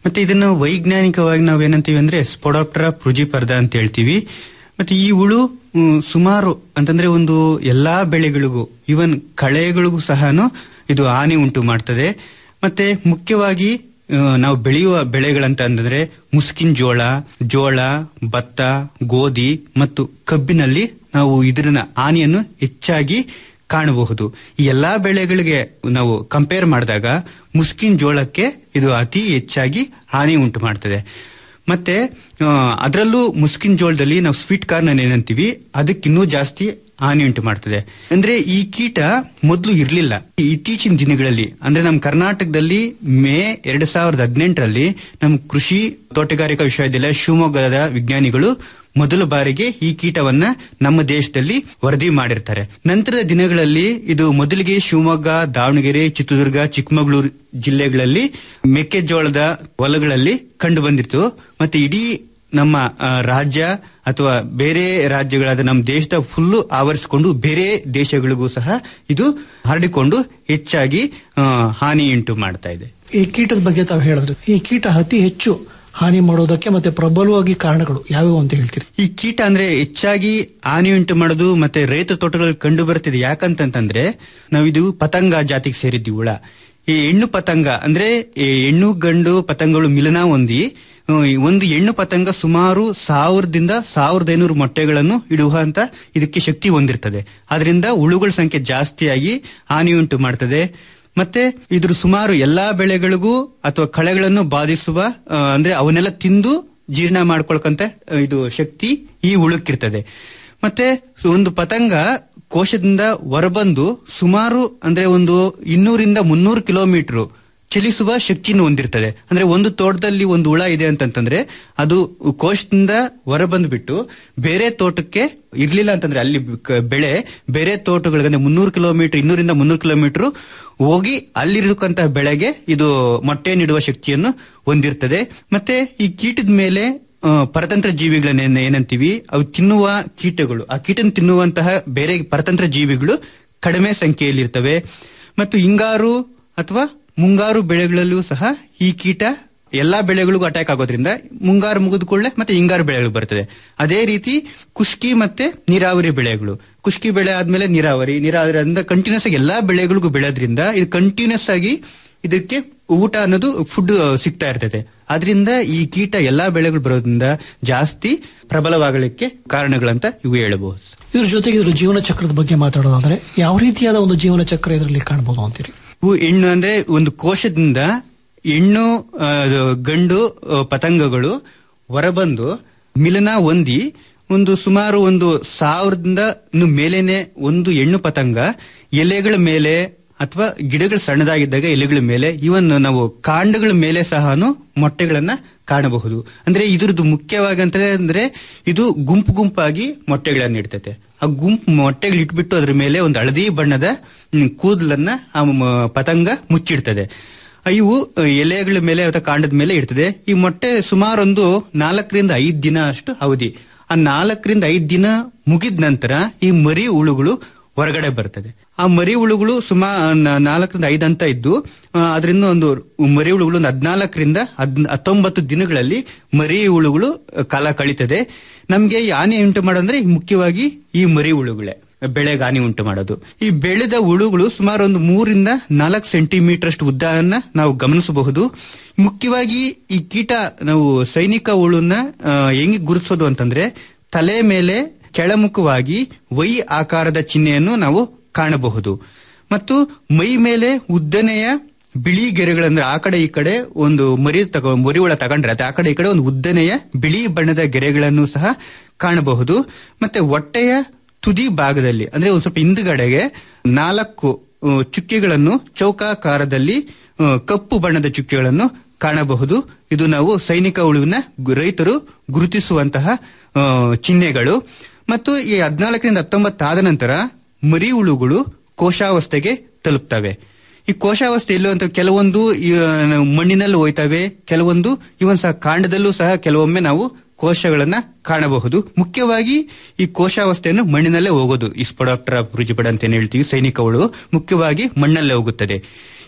ಮತ್ತೆ ಇದನ್ನು ವೈಜ್ಞಾನಿಕವಾಗಿ ನಾವು ಏನಂತೀವಿ ಅಂದ್ರೆ ಸ್ಪೊಡಾಪ್ಟರ ಪೃಜಿಪರ್ದ ಅಂತ ಹೇಳ್ತೀವಿ ಮತ್ತೆ ಈ ಹುಳು ಮ್, ಸುಮಾರು ಅಂತಂದ್ರೆ ಒಂದು ಎಲ್ಲಾ ಬೆಳೆಗಳಿಗೂ ಇವನ್ ಕಳೆಗಳಿಗೂ ಸಹನು ಇದು ಹಾನಿ ಉಂಟು ಮಾಡ್ತದೆ ಮತ್ತೆ ಮುಖ್ಯವಾಗಿ ಆ, ನಾವು ಬೆಳೆಯುವ ಬೆಳೆಗಳಂತ ಅಂತಂದ್ರೆ ಮುಸ್ಕಿನ್ ಜೋಳ ಜೋಳ ಭತ್ತ ಗೋಧಿ ಮತ್ತು ಕಬ್ಬಿನಲ್ಲಿ ನಾವು ಇದರ ಹಾನಿಯನ್ನು ಹೆಚ್ಚಾಗಿ ಕಾಣಬಹುದು ಈ ಎಲ್ಲಾ ಬೆಳೆಗಳಿಗೆ ನಾವು ಕಂಪೇರ್ ಮಾಡಿದಾಗ ಮುಸ್ಕಿನ್ ಜೋಳಕ್ಕೆ ಇದು ಅತಿ ಹೆಚ್ಚಾಗಿ ಹಾನಿ ಉಂಟು ಮಾಡ್ತದೆ ಮತ್ತೆ ಅದರಲ್ಲೂ ಮುಸ್ಕಿನ್ ಜೋಳದಲ್ಲಿ ನಾವು ಸ್ವೀಟ್ ಕಾರ್ನ್ ಏನಂತೀವಿ ಅದಕ್ಕಿನ್ನೂ ಜಾಸ್ತಿ ಹಾನಿ ಉಂಟು ಮಾಡ್ತದೆ ಅಂದ್ರೆ ಈ ಕೀಟ ಮೊದಲು ಇರಲಿಲ್ಲ ಇತ್ತೀಚಿನ ದಿನಗಳಲ್ಲಿ ಅಂದ್ರೆ ನಮ್ಮ ಕರ್ನಾಟಕದಲ್ಲಿ ಮೇ ಎರಡ್ ಸಾವಿರದ ಹದಿನೆಂಟರಲ್ಲಿ ನಮ್ಮ ಕೃಷಿ ತೋಟಗಾರಿಕಾ ವಿಶ್ವವಿದ್ಯಾಲಯ ಶಿವಮೊಗ್ಗದ ವಿಜ್ಞಾನಿಗಳು ಮೊದಲ ಬಾರಿಗೆ ಈ ಕೀಟವನ್ನ ನಮ್ಮ ದೇಶದಲ್ಲಿ ವರದಿ ಮಾಡಿರ್ತಾರೆ ನಂತರದ ದಿನಗಳಲ್ಲಿ ಇದು ಮೊದಲಿಗೆ ಶಿವಮೊಗ್ಗ ದಾವಣಗೆರೆ ಚಿತ್ರದುರ್ಗ ಚಿಕ್ಕಮಗಳೂರು ಜಿಲ್ಲೆಗಳಲ್ಲಿ ಮೆಕ್ಕೆಜೋಳದ ಹೊಲಗಳಲ್ಲಿ ಕಂಡು ಬಂದಿತ್ತು ಮತ್ತೆ ಇಡೀ ನಮ್ಮ ಆ, ರಾಜ್ಯ ಅಥವಾ ಬೇರೆ ರಾಜ್ಯಗಳಾದ ನಮ್ಮ ದೇಶದ ಫುಲ್ಲು ಆವರಿಸಿಕೊಂಡು ಬೇರೆ ದೇಶಗಳಿಗೂ ಸಹ ಇದು ಹರಡಿಕೊಂಡು ಹೆಚ್ಚಾಗಿ ಆ, ಹಾನಿಯುಂಟು ಮಾಡ್ತಾ ಇದೆ ಈ ಕೀಟದ ಬಗ್ಗೆ ತಾವು ಹೇಳಿದ್ರಿ ಈ ಕೀಟ ಅತಿ ಹೆಚ್ಚು ಹಾನಿ ಮಾಡೋದಕ್ಕೆ ಮತ್ತೆ ಪ್ರಬಲವಾಗಿ ಕಾರಣಗಳು ಯಾವ್ಯಾವ ಅಂತ ಹೇಳ್ತೀರಿ ಈ ಕೀಟ ಅಂದ್ರೆ ಹೆಚ್ಚಾಗಿ ಹಾನಿಯುಂಟು ಮಾಡೋದು ಮತ್ತೆ ರೈತ ತೋಟಗಳಲ್ಲಿ ಕಂಡು ಬರ್ತಿದೆ ಯಾಕಂತಂತಂದ್ರೆ ನಾವಿದು ಪತಂಗ ಜಾತಿಗೆ ಸೇರಿದ್ವಿ ಹುಳ ಈ ಹೆಣ್ಣು ಪತಂಗ ಅಂದ್ರೆ ಈ ಹೆಣ್ಣು ಗಂಡು ಪತಂಗಗಳು ಮಿಲನ ಹೊಂದಿ ಆ, ಈ ಒಂದು ಹೆಣ್ಣು ಪತಂಗ ಸುಮಾರು ಸಾವಿರದಿಂದ ಸಾವಿರದ ಐನೂರು ಮೊಟ್ಟೆಗಳನ್ನು ಇಡುವಂತ ಇದಕ್ಕೆ ಶಕ್ತಿ ಹೊಂದಿರ್ತದೆ ಅದರಿಂದ ಹುಳುಗಳ ಸಂಖ್ಯೆ ಜಾಸ್ತಿಯಾಗಿ ಹಾನಿಯುಂಟು ಮಾಡ್ತದೆ ಮತ್ತೆ ಇದ್ರ ಸುಮಾರು ಎಲ್ಲಾ ಬೆಳೆಗಳಿಗೂ ಅಥವಾ ಕಳೆಗಳನ್ನು ಬಾಧಿಸುವ ಆ, ಅಂದ್ರೆ ಅವನ್ನೆಲ್ಲ ತಿಂದು ಜೀರ್ಣ ಮಾಡ್ಕೊಳ್ಕಂತ ಆ, ಇದು ಶಕ್ತಿ ಈ ಹುಳುಕ್ಕಿರ್ತದೆ ಮತ್ತೆ ಒಂದು ಪತಂಗ ಕೋಶದಿಂದ ಹೊರಬಂದು ಸುಮಾರು ಅಂದ್ರೆ ಒಂದು ಇನ್ನೂರಿಂದ ಮುನ್ನೂರು ಕಿಲೋಮೀಟರ್ ಚಲಿಸುವ ಶಕ್ತಿಯನ್ನು ಹೊಂದಿರ್ತದೆ ಅಂದ್ರೆ ಒಂದು ತೋಟದಲ್ಲಿ ಒಂದು ಹುಳ ಇದೆ ಅಂತಂತಂದ್ರೆ ಅದು ಕೋಶದಿಂದ ಹೊರಬಂದ್ಬಿಟ್ಟು ಬೇರೆ ತೋಟಕ್ಕೆ ಇರ್ಲಿಲ್ಲ ಅಂತಂದ್ರೆ ಅಲ್ಲಿ ಕ- ಬೆಳೆ ಬೇರೆ ತೋಟಗಳಿಗೆ ಅಂದ್ರೆ ಮುನ್ನೂರು ಕಿಲೋಮೀಟರ್ ಇನ್ನೂರಿಂದ ಮುನ್ನೂರು ಕಿಲೋಮೀಟರ್ ಹೋಗಿ ಅಲ್ಲಿರತಕ್ಕಂತ ಬೆಳೆಗೆ ಇದು ಮೊಟ್ಟೆ ನೀಡುವ ಶಕ್ತಿಯನ್ನು ಹೊಂದಿರ್ತದೆ ಮತ್ತೆ ಈ ಕೀಟದ ಮೇಲೆ ಆ, ಪರತಂತ್ರ ಜೀವಿಗಳನ್ನ ಏನಂತೀವಿ ಅವು ತಿನ್ನುವ ಕೀಟಗಳು ಆ ಕೀಟನ ತಿನ್ನುವಂತಹ ಬೇರೆ ಪರತಂತ್ರ ಜೀವಿಗಳು ಕಡಿಮೆ ಸಂಖ್ಯೆಯಲ್ಲಿರ್ತವೆ ಮತ್ತು ಹಿಂಗಾರು ಅಥವಾ ಮುಂಗಾರು ಬೆಳೆಗಳಲ್ಲೂ ಸಹ ಈ ಕೀಟ ಎಲ್ಲಾ ಬೆಳೆಗಳಿಗೂ ಅಟ್ಯಾಕ್ ಆಗೋದ್ರಿಂದ ಮುಂಗಾರು ಮುಗಿದ ಕೂಡಲೇ ಮತ್ತೆ ಹಿಂಗಾರು ಬೆಳೆಗಳು ಬರ್ತದೆ ಅದೇ ರೀತಿ ಕುಷ್ಕಿ ಮತ್ತೆ ನೀರಾವರಿ ಬೆಳೆಗಳು ಕುಷ್ಕಿ ಬೆಳೆ ಆದ್ಮೇಲೆ ನೀರಾವರಿ ನೀರಾವರಿ ಅಂದ್ರೆ ಕಂಟಿನ್ಯೂಸ್ ಆಗಿ ಎಲ್ಲಾ ಬೆಳೆಗಳಿಗೂ ಬೆಳೆಯೋದ್ರಿಂದ ಇದು ಕಂಟಿನ್ಯೂಸ್ ಆಗಿ ಇದಕ್ಕೆ ಊಟ ಅನ್ನೋದು ಫುಡ್ ಸಿಗ್ತಾ ಇರ್ತದೆ ಅದರಿಂದ ಈ ಕೀಟ ಎಲ್ಲಾ ಬೆಳೆಗಳು ಬರೋದ್ರಿಂದ ಜಾಸ್ತಿ ಪ್ರಬಲವಾಗಲಿಕ್ಕೆ ಕಾರಣಗಳಂತ ಇವು ಹೇಳಬಹುದು ಇದ್ರ ಜೊತೆಗೆ ಇದ್ರ ಜೀವನ ಚಕ್ರದ ಬಗ್ಗೆ ಮಾತಾಡೋದಾದ್ರೆ ಯಾವ ರೀತಿಯಾದ ಒಂದು ಜೀವನ ಚಕ್ರ ಇದರಲ್ಲಿ ಕಾಣಬಹುದು ಅಂತೀರಿ ಇವು ಹೆಣ್ಣು ಅಂದ್ರೆ ಒಂದು ಕೋಶದಿಂದ ಹೆಣ್ಣು ಆ, ಅದು ಗಂಡು ಆ, ಪತಂಗಗಳು ಹೊರಬಂದು ಮಿಲನ ಹೊಂದಿ ಒಂದು ಸುಮಾರು ಒಂದು ಸಾವಿರದಿಂದ ಇನ್ನು ಮೇಲೇನೆ ಒಂದು ಹೆಣ್ಣು ಪತಂಗ ಎಲೆಗಳ ಮೇಲೆ ಅಥವಾ ಗಿಡಗಳು ಸಣ್ಣದಾಗಿದ್ದಾಗ ಎಲೆಗಳ ಮೇಲೆ ಇವನ್ ನಾವು ಕಾಂಡಗಳ ಮೇಲೆ ಸಹನು ಮೊಟ್ಟೆಗಳನ್ನ ಕಾಣಬಹುದು ಅಂದ್ರೆ ಇದ್ರದ್ದು ಮುಖ್ಯವಾಗಿ ಅಂತ ಅಂದ್ರೆ ಇದು ಗುಂಪು ಗುಂಪಾಗಿ ಮೊಟ್ಟೆಗಳನ್ನ ಇಡ್ತೈತೆ ಆ ಗುಂಪು ಮೊಟ್ಟೆಗಳು ಇಟ್ಬಿಟ್ಟು ಅದ್ರ ಮೇಲೆ ಒಂದು ಹಳದಿ ಬಣ್ಣದ ಹ್ಮ್, ಕೂದಲನ್ನ ಆ ಮ- ಪತಂಗ ಮುಚ್ಚಿಡ್ತದೆ ಆ, ಇವು ಆ, ಎಲೆಗಳ ಮೇಲೆ ಅಥವಾ ಕಾಂಡದ ಮೇಲೆ ಇರ್ತದೆ ಈ ಮೊಟ್ಟೆ ಸುಮಾರೊಂದು ನಾಲ್ಕರಿಂದ ಐದ್ ದಿನ ಅಷ್ಟು ಅವಧಿ ಆ ನಾಲ್ಕರಿಂದ ಐದ್ ದಿನ ಮುಗಿದ ನಂತರ ಈ ಮರಿ ಹುಳುಗಳು ಹೊರಗಡೆ ಬರ್ತದೆ ಆ ಮರಿ ಹುಳುಗಳು ಸುಮಾ ನ- ನಾಲ್ಕರಿಂದ ಐದು ಅಂತ ಇದ್ದು ಆ, ಅದರಿಂದ ಒಂದು ಮರಿ ಹುಳುಗಳು ಒಂದು ಹದಿನಾಲ್ಕರಿಂದ ಹತ್ತೊಂಬತ್ತು ದಿನಗಳಲ್ಲಿ ಮರಿ ಹುಳುಗಳು ಆ, ಕಾಲ ಕಳೀತದೆ ನಮ್ಗೆ ಈ ಹಾನಿ ಉಂಟು ಮಾಡೋದಂದ್ರೆ ಮುಖ್ಯವಾಗಿ ಈ ಮರಿ ಹುಳುಗಳೇ ಬೆಳೆಗೆ ಹಾನಿ ಉಂಟು ಮಾಡೋದು ಈ ಬೆಳೆದ ಹುಳುಗಳು ಸುಮಾರು ಒಂದು ಮೂರಿಂದ ನಾಲ್ಕು ಸೆಂಟಿಮೀಟರ್ ಅಷ್ಟು ಉದ್ದವನ್ನ ನಾವು ಗಮನಿಸಬಹುದು ಮುಖ್ಯವಾಗಿ ಈ ಕೀಟ ನಾವು ಸೈನಿಕ ಹುಳುನ ಆ, ಹೆಂಗೆ ಗುರುತಿಸೋದು ಅಂತಂದ್ರೆ ತಲೆ ಮೇಲೆ ಕೆಳಮುಖವಾಗಿ ವೈ ಆಕಾರದ ಚಿಹ್ನೆಯನ್ನು ನಾವು ಕಾಣಬಹುದು ಮತ್ತು ಮೈ ಮೇಲೆ ಉದ್ದನೆಯ ಬಿಳಿ ಗೆರೆಗಳಂದ್ರೆ ಆ ಕಡೆ ಈ ಕಡೆ ಒಂದು ಮರಿ ತಗೊ ಮರಿ ಹುಳ ತಗೊಂಡ್ರೆ ಅದು ಆ ಕಡೆ ಈ ಕಡೆ ಒಂದು ಉದ್ದನೆಯ ಬಿಳಿ ಬಣ್ಣದ ಗೆರೆಗಳನ್ನು ಸಹ ಕಾಣಬಹುದು ಮತ್ತೆ ಹೊಟ್ಟೆಯ ತುದಿ ಭಾಗದಲ್ಲಿ ಅಂದ್ರೆ ಒಂದು ಸ್ವಲ್ಪ ಹಿಂದುಗಡೆಗೆ ನಾಲ್ಕು ಆ, ಚುಕ್ಕೆಗಳನ್ನು ಚೌಕಾಕಾರದಲ್ಲಿ ಆ, ಕಪ್ಪು ಬಣ್ಣದ ಚುಕ್ಕೆಗಳನ್ನು ಕಾಣಬಹುದು ಇದು ನಾವು ಸೈನಿಕ ಹುಳುವಿನ ಗು- ರೈತರು ಗುರುತಿಸುವಂತಹ ಆ, ಚಿಹ್ನೆಗಳು ಮತ್ತು ಈ ಹದಿನಾಲ್ಕರಿಂದ ಹತ್ತೊಂಬತ್ತಾದ ನಂತರ ಮರಿ ಹುಳುಗಳು ಕೋಶಾವಸ್ಥೆಗೆ ತಲುಪ್ತವೆ ಈ ಕೋಶಾವಸ್ಥೆ ಎಲ್ಲೋ ಅಂತ ಕೆಲವೊಂದು ಈ, ನಾವು ಮಣ್ಣಿನಲ್ಲಿ ಹೋಯ್ತವೆ ಕೆಲವೊಂದು ಇವನ್ ಸಹ ಕಾಂಡದಲ್ಲೂ ಸಹ ಕೆಲವೊಮ್ಮೆ ನಾವು ಕೋಶಗಳನ್ನ ಕಾಣಬಹುದು ಮುಖ್ಯವಾಗಿ ಈ ಕೋಶಾವಸ್ಥೆಯನ್ನು ಮಣ್ಣಿನಲ್ಲೇ ಹೋಗೋದು ಈ ಸ್ಪೊಡಾಪ್ಟರ ಬ್ರುಜಿಪಡ ಅಂತ ಏನ್ ಹೇಳ್ತೀವಿ ಸೈನಿಕ ಹುಳು ಮುಖ್ಯವಾಗಿ ಮಣ್ಣಲ್ಲೇ ಹೋಗುತ್ತದೆ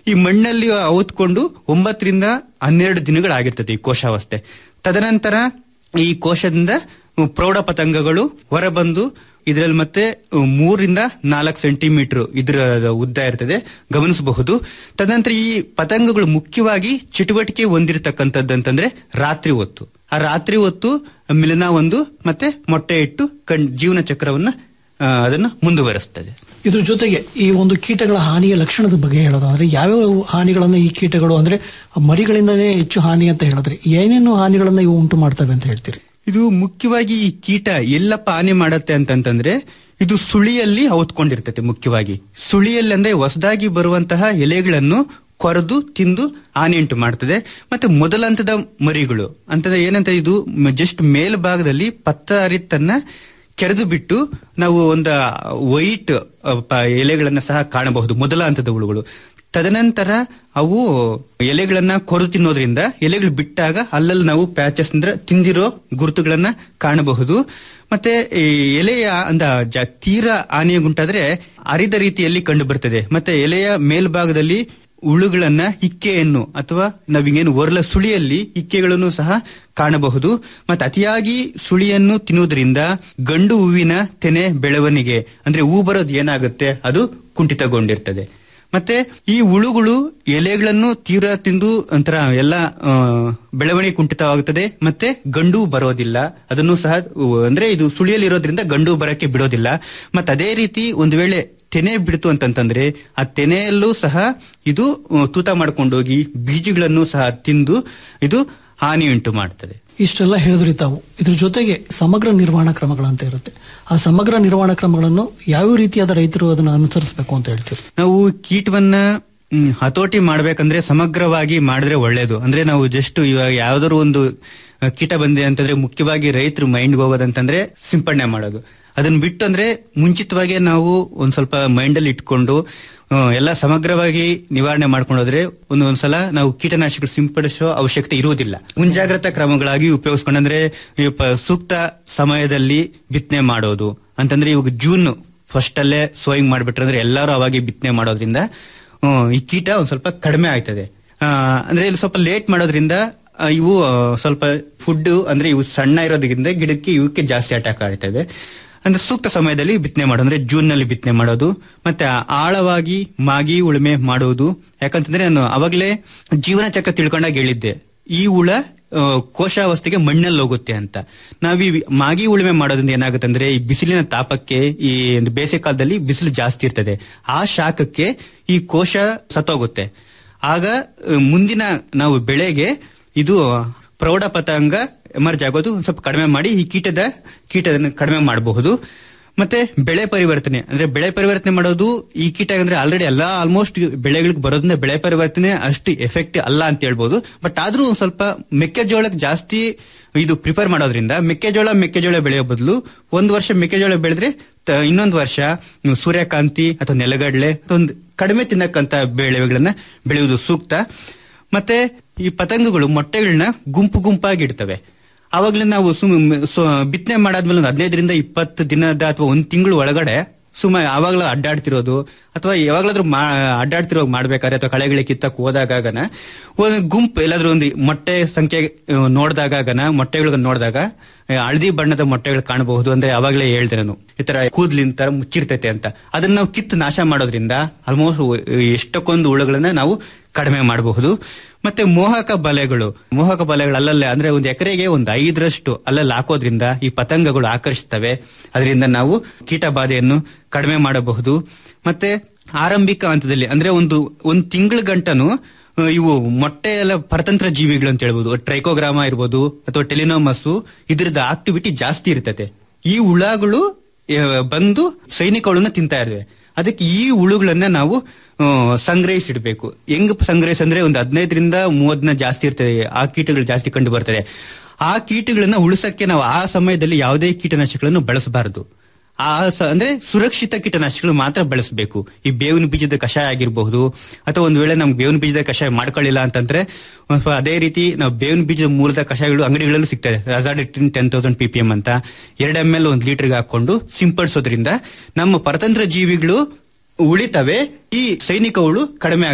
ಈ ಮಣ್ಣಲ್ಲಿ ಅವತ್ಕೊಂಡು ಒಂಬತ್ತರಿಂದ ಹನ್ನೆರಡು ದಿನಗಳಾಗಿರ್ತದೆ ಈ ಕೋಶಾವಸ್ಥೆ ತದನಂತರ ಈ ಕೋಶದಿಂದ ಪ್ರೌಢ ಪತಂಗಗಳು ಹೊರಬಂದು ಇದರಲ್ಲಿ ಮತ್ತೆ ಮೂರಿಂದ ನಾಲ್ಕು ಸೆಂಟಿಮೀಟರ್ ಇದರ ಉದ್ದ ಇರ್ತದೆ ಗಮನಿಸಬಹುದು ತದನಂತರ ಈ ಪತಂಗಗಳು ಮುಖ್ಯವಾಗಿ ಚಟುವಟಿಕೆ ಹೊಂದಿರತಕ್ಕಂಥದ್ದು ಅಂತಂದ್ರೆ ರಾತ್ರಿ ಹೊತ್ತು ಆ ರಾತ್ರಿ ಹೊತ್ತು ಮಿಲನ ಒಂದು ಮತ್ತೆ ಮೊಟ್ಟೆ ಇಟ್ಟು ಕಣ್ ಜೀವನ ಚಕ್ರವನ್ನ ಆ, ಅದನ್ನ ಮುಂದುವರಿಸ್ತದೆ ಇದ್ರ ಜೊತೆಗೆ ಈ ಒಂದು ಕೀಟಗಳ ಹಾನಿಯ ಲಕ್ಷಣದ ಬಗ್ಗೆ ಹೇಳೋದಾದ್ರೆ ಯಾವ್ಯಾವ ಹಾನಿಗಳನ್ನ ಈ ಕೀಟಗಳು ಅಂದ್ರೆ ಮರಿಗಳಿಂದನೇ ಹೆಚ್ಚು ಹಾನಿ ಅಂತ ಹೇಳಿದ್ರಿ ಏನೇನು ಹಾನಿಗಳನ್ನ ಇವು ಉಂಟು ಮಾಡ್ತವೆ ಅಂತ ಹೇಳ್ತೀರಿ ಇದು ಮುಖ್ಯವಾಗಿ ಈ ಕೀಟ ಎಲ್ಲಪ್ಪ ಹಾನಿ ಮಾಡತ್ತೆ ಅಂತಂತಂದ್ರೆ ಇದು ಸುಳಿಯಲ್ಲಿ ಅವತ್ಕೊಂಡಿರ್ತದೆ ಮುಖ್ಯವಾಗಿ ಸುಳಿಯಲ್ಲಿ ಅಂದ್ರೆ ಹೊಸದಾಗಿ ಬರುವಂತಹ ಎಲೆಗಳನ್ನು ಕೊರೆದು ತಿಂದು ಹಾನಿ ಉಂಟು ಮಾಡ್ತದೆ ಮತ್ತೆ ಮೊದಲ ಹಂತದ ಮರಿಗಳು ಅಂತಂದ್ರೆ ಏನಂತ ಇದು ಜಸ್ಟ್ ಮೇಲ್ಭಾಗದಲ್ಲಿ ಪತ್ತ ಹರಿತನ್ನ ಕೆರೆದು ಬಿಟ್ಟು ನಾವು ಒಂದು ವೈಟ್ ಎಲೆಗಳನ್ನ ಸಹ ಕಾಣಬಹುದು ಮೊದಲ ಹಂತದ ಹುಳುಗಳು ತದನಂತರ ಅವು ಎಲೆಗಳನ್ನ ಕೊರು ತಿನ್ನೋದ್ರಿಂದ ಎಲೆಗಳು ಬಿಟ್ಟಾಗ ಅಲ್ಲಲ್ಲಿ ನಾವು ಪ್ಯಾಚಸ್ ಅಂದ್ರೆ ತಿಂದಿರೋ ಗುರುತುಗಳನ್ನ ಕಾಣಬಹುದು ಮತ್ತೆ ಈ ಎಲೆಯ ಅಂದ ಜ- ತೀರಾ ಹಾನಿಗುಂಟಾದ್ರೆ ಅರಿದ ರೀತಿಯಲ್ಲಿ ಕಂಡು ಬರ್ತದೆ ಮತ್ತೆ ಎಲೆಯ ಮೇಲ್ಭಾಗದಲ್ಲಿ ಹುಳುಗಳನ್ನ ಇಕ್ಕೆಯನ್ನು ಅಥವಾ ನಾವಿಂಗೇನು ಒರಲ ಸುಳಿಯಲ್ಲಿ ಇಕ್ಕೆಗಳನ್ನು ಸಹ ಕಾಣಬಹುದು ಮತ್ತೆ ಅತಿಯಾಗಿ ಸುಳಿಯನ್ನು ತಿನ್ನುವುದರಿಂದ ಗಂಡು ಹೂವಿನ ತೆನೆ ಬೆಳವಣಿಗೆ ಅಂದ್ರೆ ಹೂ ಬರೋದು ಏನಾಗುತ್ತೆ ಅದು ಕುಂಠಿತಗೊಂಡಿರ್ತದೆ ಮತ್ತೆ ಈ ಹುಳುಗಳು ಎಲೆಗಳನ್ನು ತೀವ್ರ ತಿಂದು ಒಂಥರ ಎಲ್ಲ ಆ, ಬೆಳವಣಿಗೆ ಕುಂಠಿತವಾಗುತ್ತದೆ ಮತ್ತೆ ಗಂಡು ಬರೋದಿಲ್ಲ ಅದನ್ನು ಸಹ ಉ, ಅಂದ್ರೆ ಇದು ಸುಳಿಯಲ್ಲಿರೋದ್ರಿಂದ ಗಂಡು ಬರಕ್ಕೆ ಬಿಡೋದಿಲ್ಲ ಮತ್ತೆ ಅದೇ ರೀತಿ ಒಂದು ವೇಳೆ ತೆನೆ ಬಿಡ್ತು ಅಂತಂತಂದ್ರೆ ಆ ತೆನೆಯಲ್ಲೂ ಸಹ ಇದು ಆ, ತೂತ ಮಾಡ್ಕೊಂಡೋಗಿ ಬೀಜಗಳನ್ನು ಸಹ ತಿಂದು ಇದು ಹಾನಿ ಉಂಟು ಮಾಡ್ತದೆ ಇಷ್ಟೆಲ್ಲ ಹೇಳಿದ್ರಿ ತಾವು ಇದ್ರ ಜೊತೆಗೆ ಸಮಗ್ರ ನಿರ್ವಹಣಾ ಕ್ರಮಗಳಂತ ಇರುತ್ತೆ ಆ ಸಮಗ್ರ ನಿರ್ವಹಣಾ ಕ್ರಮಗಳನ್ನು ಯಾವ ರೀತಿಯಾದ ರೈತರು ಅದನ್ನು ಅನುಸರಿಸಬೇಕು ಅಂತ ಹೇಳ್ತೀರಿ ನಾವು ಕೀಟವನ್ನ ಮ್, ಹತೋಟಿ ಮಾಡ್ಬೇಕಂದ್ರೆ ಸಮಗ್ರವಾಗಿ ಮಾಡಿದ್ರೆ ಒಳ್ಳೇದು ಅಂದ್ರೆ ನಾವು ಜಸ್ಟ್ ಇವಾಗ ಯಾವ್ದಾದ್ರು ಒಂದು ಆ, ಕೀಟ ಬಂದಿದೆ ಅಂತಂದ್ರೆ ಮುಖ್ಯವಾಗಿ ರೈತರು ಮೈಂಡ್ ಹೋಗೋದಂತಂದ್ರೆ ಸಿಂಪಡಣೆ ಮಾಡೋದು ಅದನ್ನ ಬಿಟ್ಟು ಅಂದ್ರೆ ಮುಂಚಿತವಾಗಿ ನಾವು ಒಂದ್ ಸ್ವಲ್ಪ ಮೈಂಡ್ ಅಲ್ಲಿ ಇಟ್ಕೊಂಡು ಆ, ಎಲ್ಲ ಸಮಗ್ರವಾಗಿ ನಿವಾರಣೆ ಮಾಡ್ಕೊಂಡು ಹೋದ್ರೆ ಒಂದು ಒಂದ್ಸಲ ನಾವು ಕೀಟನಾಶಕಗಳು ಸಿಂಪಡಿಸೋ ಅವಶ್ಯಕತೆ ಇರುವುದಿಲ್ಲ ಮುಂಜಾಗ್ರತಾ ಕ್ರಮಗಳಾಗಿ ಉಪಯೋಗಿಸ್ಕೊಂಡು ಅಂದ್ರೆ ಈ ಪ- ಸೂಕ್ತ ಸಮಯದಲ್ಲಿ ಬಿತ್ತನೆ ಮಾಡೋದು ಅಂತಂದ್ರೆ ಇವಾಗ ಜೂನ್ ಫಸ್ಟ್ ಅಲ್ಲೇ ಸೋಯಿಂಗ್ ಮಾಡ್ಬಿಟ್ರೆ ಅಂದ್ರೆ ಎಲ್ಲರೂ ಅವಾಗೆ ಬಿತ್ತನೆ ಮಾಡೋದ್ರಿಂದ ಹ್ಮ್, ಈ ಕೀಟ ಒಂದ್ ಸ್ವಲ್ಪ ಕಡಿಮೆ ಆಯ್ತದೆ ಆ, ಅಂದ್ರೆ ಇಲ್ಲಿ ಸ್ವಲ್ಪ ಲೇಟ್ ಮಾಡೋದ್ರಿಂದ ಆ, ಇವು ಆ, ಸ್ವಲ್ಪ ಫುಡ್ ಅಂದ್ರೆ ಇವು ಸಣ್ಣ ಇರೋದ್ರಿಂದ ಗಿಡಕ್ಕೆ ಇವಕ್ಕೆ ಜಾಸ್ತಿ ಅಟ್ಯಾಕ್ ಆಗ್ತದೆ ಅಂದ್ರೆ ಸೂಕ್ತ ಸಮಯದಲ್ಲಿ ಬಿತ್ತನೆ ಮಾಡೋದು ಅಂದ್ರೆ ಜೂನ್ ನಲ್ಲಿ ಬಿತ್ತನೆ ಮಾಡೋದು ಮತ್ತೆ ಆಳವಾಗಿ ಮಾಗಿ ಉಳುಮೆ ಮಾಡುವುದು ಯಾಕಂತಂದ್ರೆ ನಾನು ಅವಾಗಲೇ ಜೀವನ ಚಕ್ರ ತಿಳ್ಕೊಂಡಾಗ ಹೇಳಿದ್ದೆ ಈ ಹುಳ ಆ, ಕೋಶಾವಸ್ಥೆಗೆ ಮಣ್ಣಲ್ಲಿ ಹೋಗುತ್ತೆ ಅಂತ ನಾವ್ ಈ ಮಾಗಿ ಉಳುಮೆ ಮಾಡೋದ್ರಿಂದ ಏನಾಗುತ್ತೆ ಅಂದ್ರೆ ಈ ಬಿಸಿಲಿನ ತಾಪಕ್ಕೆ ಈ ಒಂದು ಬೇಸಿಗೆ ಕಾಲದಲ್ಲಿ ಬಿಸಿಲು ಜಾಸ್ತಿ ಇರ್ತದೆ ಆ ಶಾಖಕ್ಕೆ ಈ ಕೋಶ ಸತ್ತೋಗುತ್ತೆ ಆಗ ಆ, ಮುಂದಿನ ನಾವು ಬೆಳೆಗೆ ಇದು ಪ್ರೌಢ ಪತಂಗ ಎಮರ್ಜ್ ಆಗೋದು ಒಂದ್ ಸ್ವಲ್ಪ ಕಡಿಮೆ ಮಾಡಿ ಈ ಕೀಟದ ಕೀಟದ ಕಡಿಮೆ ಮಾಡಬಹುದು ಮತ್ತೆ ಬೆಳೆ ಪರಿವರ್ತನೆ ಅಂದ್ರೆ ಬೆಳೆ ಪರಿವರ್ತನೆ ಮಾಡೋದು ಈ ಕೀಟ ಅಂದ್ರೆ ಆಲ್ರೆಡಿ ಎಲ್ಲಾ ಆಲ್ಮೋಸ್ಟ್ ಬೆಳೆಗಳಿಗೆ ಬರೋದ್ರಿಂದ ಬೆಳೆ ಪರಿವರ್ತನೆ ಅಷ್ಟು ಎಫೆಕ್ಟ್ ಅಲ್ಲ ಅಂತ ಹೇಳ್ಬೋದು ಬಟ್ ಆದ್ರೂ ಒಂದ್ ಸ್ವಲ್ಪ ಮೆಕ್ಕೆಜೋಳಕ್ಕೆ ಜಾಸ್ತಿ ಇದು ಪ್ರಿಪೇರ್ ಮಾಡೋದ್ರಿಂದ ಮೆಕ್ಕೆಜೋಳ ಮೆಕ್ಕೆಜೋಳ ಬೆಳೆಯೋ ಬದಲು ಒಂದು ವರ್ಷ ಮೆಕ್ಕೆಜೋಳ ಬೆಳೆದ್ರೆ ತ- ಇನ್ನೊಂದು ವರ್ಷ ನೀವು ಸೂರ್ಯಕಾಂತಿ ಅಥವಾ ನೆಲಗಡಲೆ ಅಥವಾ ಒಂದು ಕಡಿಮೆ ತಿನ್ನಕ್ಕಂತ ಬೆಳೆಗಳನ್ನ ಬೆಳೆಯುವುದು ಸೂಕ್ತ ಮತ್ತೆ ಈ ಪತಂಗಗಳು ಮೊಟ್ಟೆಗಳನ್ನ ಗುಂಪು ಗುಂಪಾಗಿ ಇಡ್ತವೆ ಆವಾಗಲೇ ನಾವು ಸುಮ್ ಸೊ- ಬಿತ್ತನೆ ಮಾಡಾದ್ಮೇಲೆ ಒಂದು ಹದಿನೈದರಿಂದ ಇಪ್ಪತ್ತು ದಿನದ ಅಥವಾ ಒಂದು ತಿಂಗಳು ಒಳಗಡೆ ಸುಮ್ಮ ಯಾವಾಗಲೂ ಅಡ್ಡಾಡ್ತಿರೋದು ಅಥವಾ ಯಾವಾಗ್ಲಾದ್ರೂ ಮಾ ಅಡ್ಡಾಡ್ತಿರೋ ಮಾಡ್ಬೇಕಾದ್ರೆ ಅಥವಾ ಕಳೆಗಳ ಕಿತ್ತಕ್ ಹೋದಾಗನ ಒಂದು ಗುಂಪು ಎಲ್ಲಾದ್ರೂ ಒಂದು ಮೊಟ್ಟೆ ಸಂಖ್ಯೆ ಆ, ನೋಡ್ದಾಗನ ಮೊಟ್ಟೆಗಳು ನೋಡಿದಾಗ ಹಳದಿ ಬಣ್ಣದ ಮೊಟ್ಟೆಗಳು ಕಾಣಬಹುದು ಅಂದ್ರೆ ಅವಾಗಲೇ ಹೇಳ್ದೆ ನಾನು ಈ ತರ ಕೂದ್ಲಿನ ತರ ಮುಚ್ಚಿರ್ತೈತೆ ಅಂತ ಅದನ್ನ ನಾವು ಕಿತ್ತು ನಾಶ ಮಾಡೋದ್ರಿಂದ ಆಲ್ಮೋಸ್ಟ್ ಎಷ್ಟಕ್ಕೊಂದು ಹುಳುಗಳನ್ನ ನಾವು ಕಡಿಮೆ ಮಾಡಬಹುದು ಮತ್ತೆ ಮೋಹಕ ಬಲೆಗಳು ಮೋಹಕ ಬಲೆಗಳು ಅಲ್ಲಲ್ಲೇ ಅಂದ್ರೆ ಒಂದು ಎಕರೆಗೆ ಒಂದು ಐದರಷ್ಟು ಅಲ್ಲಲ್ಲಿ ಹಾಕೋದ್ರಿಂದ ಈ ಪತಂಗಗಳು ಆಕರ್ಷಿಸ್ತವೆ ಅದರಿಂದ ನಾವು ಕೀಟ ಬಾಧೆಯನ್ನು ಕಡಿಮೆ ಮಾಡಬಹುದು ಮತ್ತೆ ಆರಂಭಿಕ ಹಂತದಲ್ಲಿ ಅಂದ್ರೆ ಒಂದು ಒಂದು ತಿಂಗಳ ಗಂಟನು ಆ, ಇವು ಮೊಟ್ಟೆ ಎಲ್ಲ ಪರತಂತ್ರ ಜೀವಿಗಳು ಅಂತ ಹೇಳ್ಬೋದು ಟ್ರೈಕೋಗ್ರಾಮ ಇರ್ಬೋದು ಅಥವಾ ಟೆಲಿನೋಮಸ್ ಇದ್ರದ್ದು ಆಕ್ಟಿವಿಟಿ ಜಾಸ್ತಿ ಇರ್ತದೆ ಈ ಹುಳಗಳು ಆ, ಬಂದು ಸೈನಿಕಗಳನ್ನ ತಿಂತಾ ಇರ್ತವೆ ಅದಕ್ಕೆ ಈ ಹುಳುಗಳನ್ನ ನಾವು ಆ, ಸಂಗ್ರಹಿಸಿಡ್ಬೇಕು ಹೆಂಗ್ ಸಂಗ್ರಹಿಸಿ ಅಂದ್ರೆ ಒಂದು ಹದಿನೈದರಿಂದ ಮೂವತ್ ದಿನ ಜಾಸ್ತಿ ಇರ್ತದೆ ಆ ಕೀಟಗಳು ಜಾಸ್ತಿ ಕಂಡು ಬರ್ತದೆ ಆ ಕೀಟಗಳನ್ನ ಉಳಿಸಕ್ಕೆ ನಾವು ಆ ಸಮಯದಲ್ಲಿ ಯಾವುದೇ ಕೀಟನಾಶಕಗಳನ್ನು ಬಳಸಬಾರದು ಆ ಸ- ಅಂದ್ರೆ ಸುರಕ್ಷಿತ ಕೀಟನಾಶಕಗಳು ಮಾತ್ರ ಬಳಸಬೇಕು ಈ ಬೇವಿನ ಬೀಜದ ಕಷಾಯ ಆಗಿರಬಹುದು ಅಥವಾ ಒಂದು ವೇಳೆ ನಮ್ಗೆ ಬೇವಿನ ಬೀಜದ ಕಷಾಯ ಮಾಡ್ಕೊಳ್ಳಿಲ್ಲ ಅಂತಂದ್ರೆ ಒಂದ್ ಸ್ವಲ್ಪ ಅದೇ ರೀತಿ ನಾವು ಬೇವಿನ ಬೀಜದ ಮೂಲದ ಕಷಾಯಗಳು ಅಂಗಡಿಗಳಲ್ಲೂ ಸಿಗ್ತದೆ azadirachtin ten thousand P P M ಅಂತ ಎರಡು ಎಂ ಎಲ್ ಒಂದು ಲೀಟರ್ಗೆ ಹಾಕೊಂಡು ಸಿಂಪಡಿಸೋದ್ರಿಂದ ನಮ್ಮ ಪರತಂತ್ರ ಜೀವಿಗಳು ಉಳಿತವೆ ಈ ಸೈನಿಕ ಹುಳು ಕಡಿಮೆ ಆಗ್ತದೆ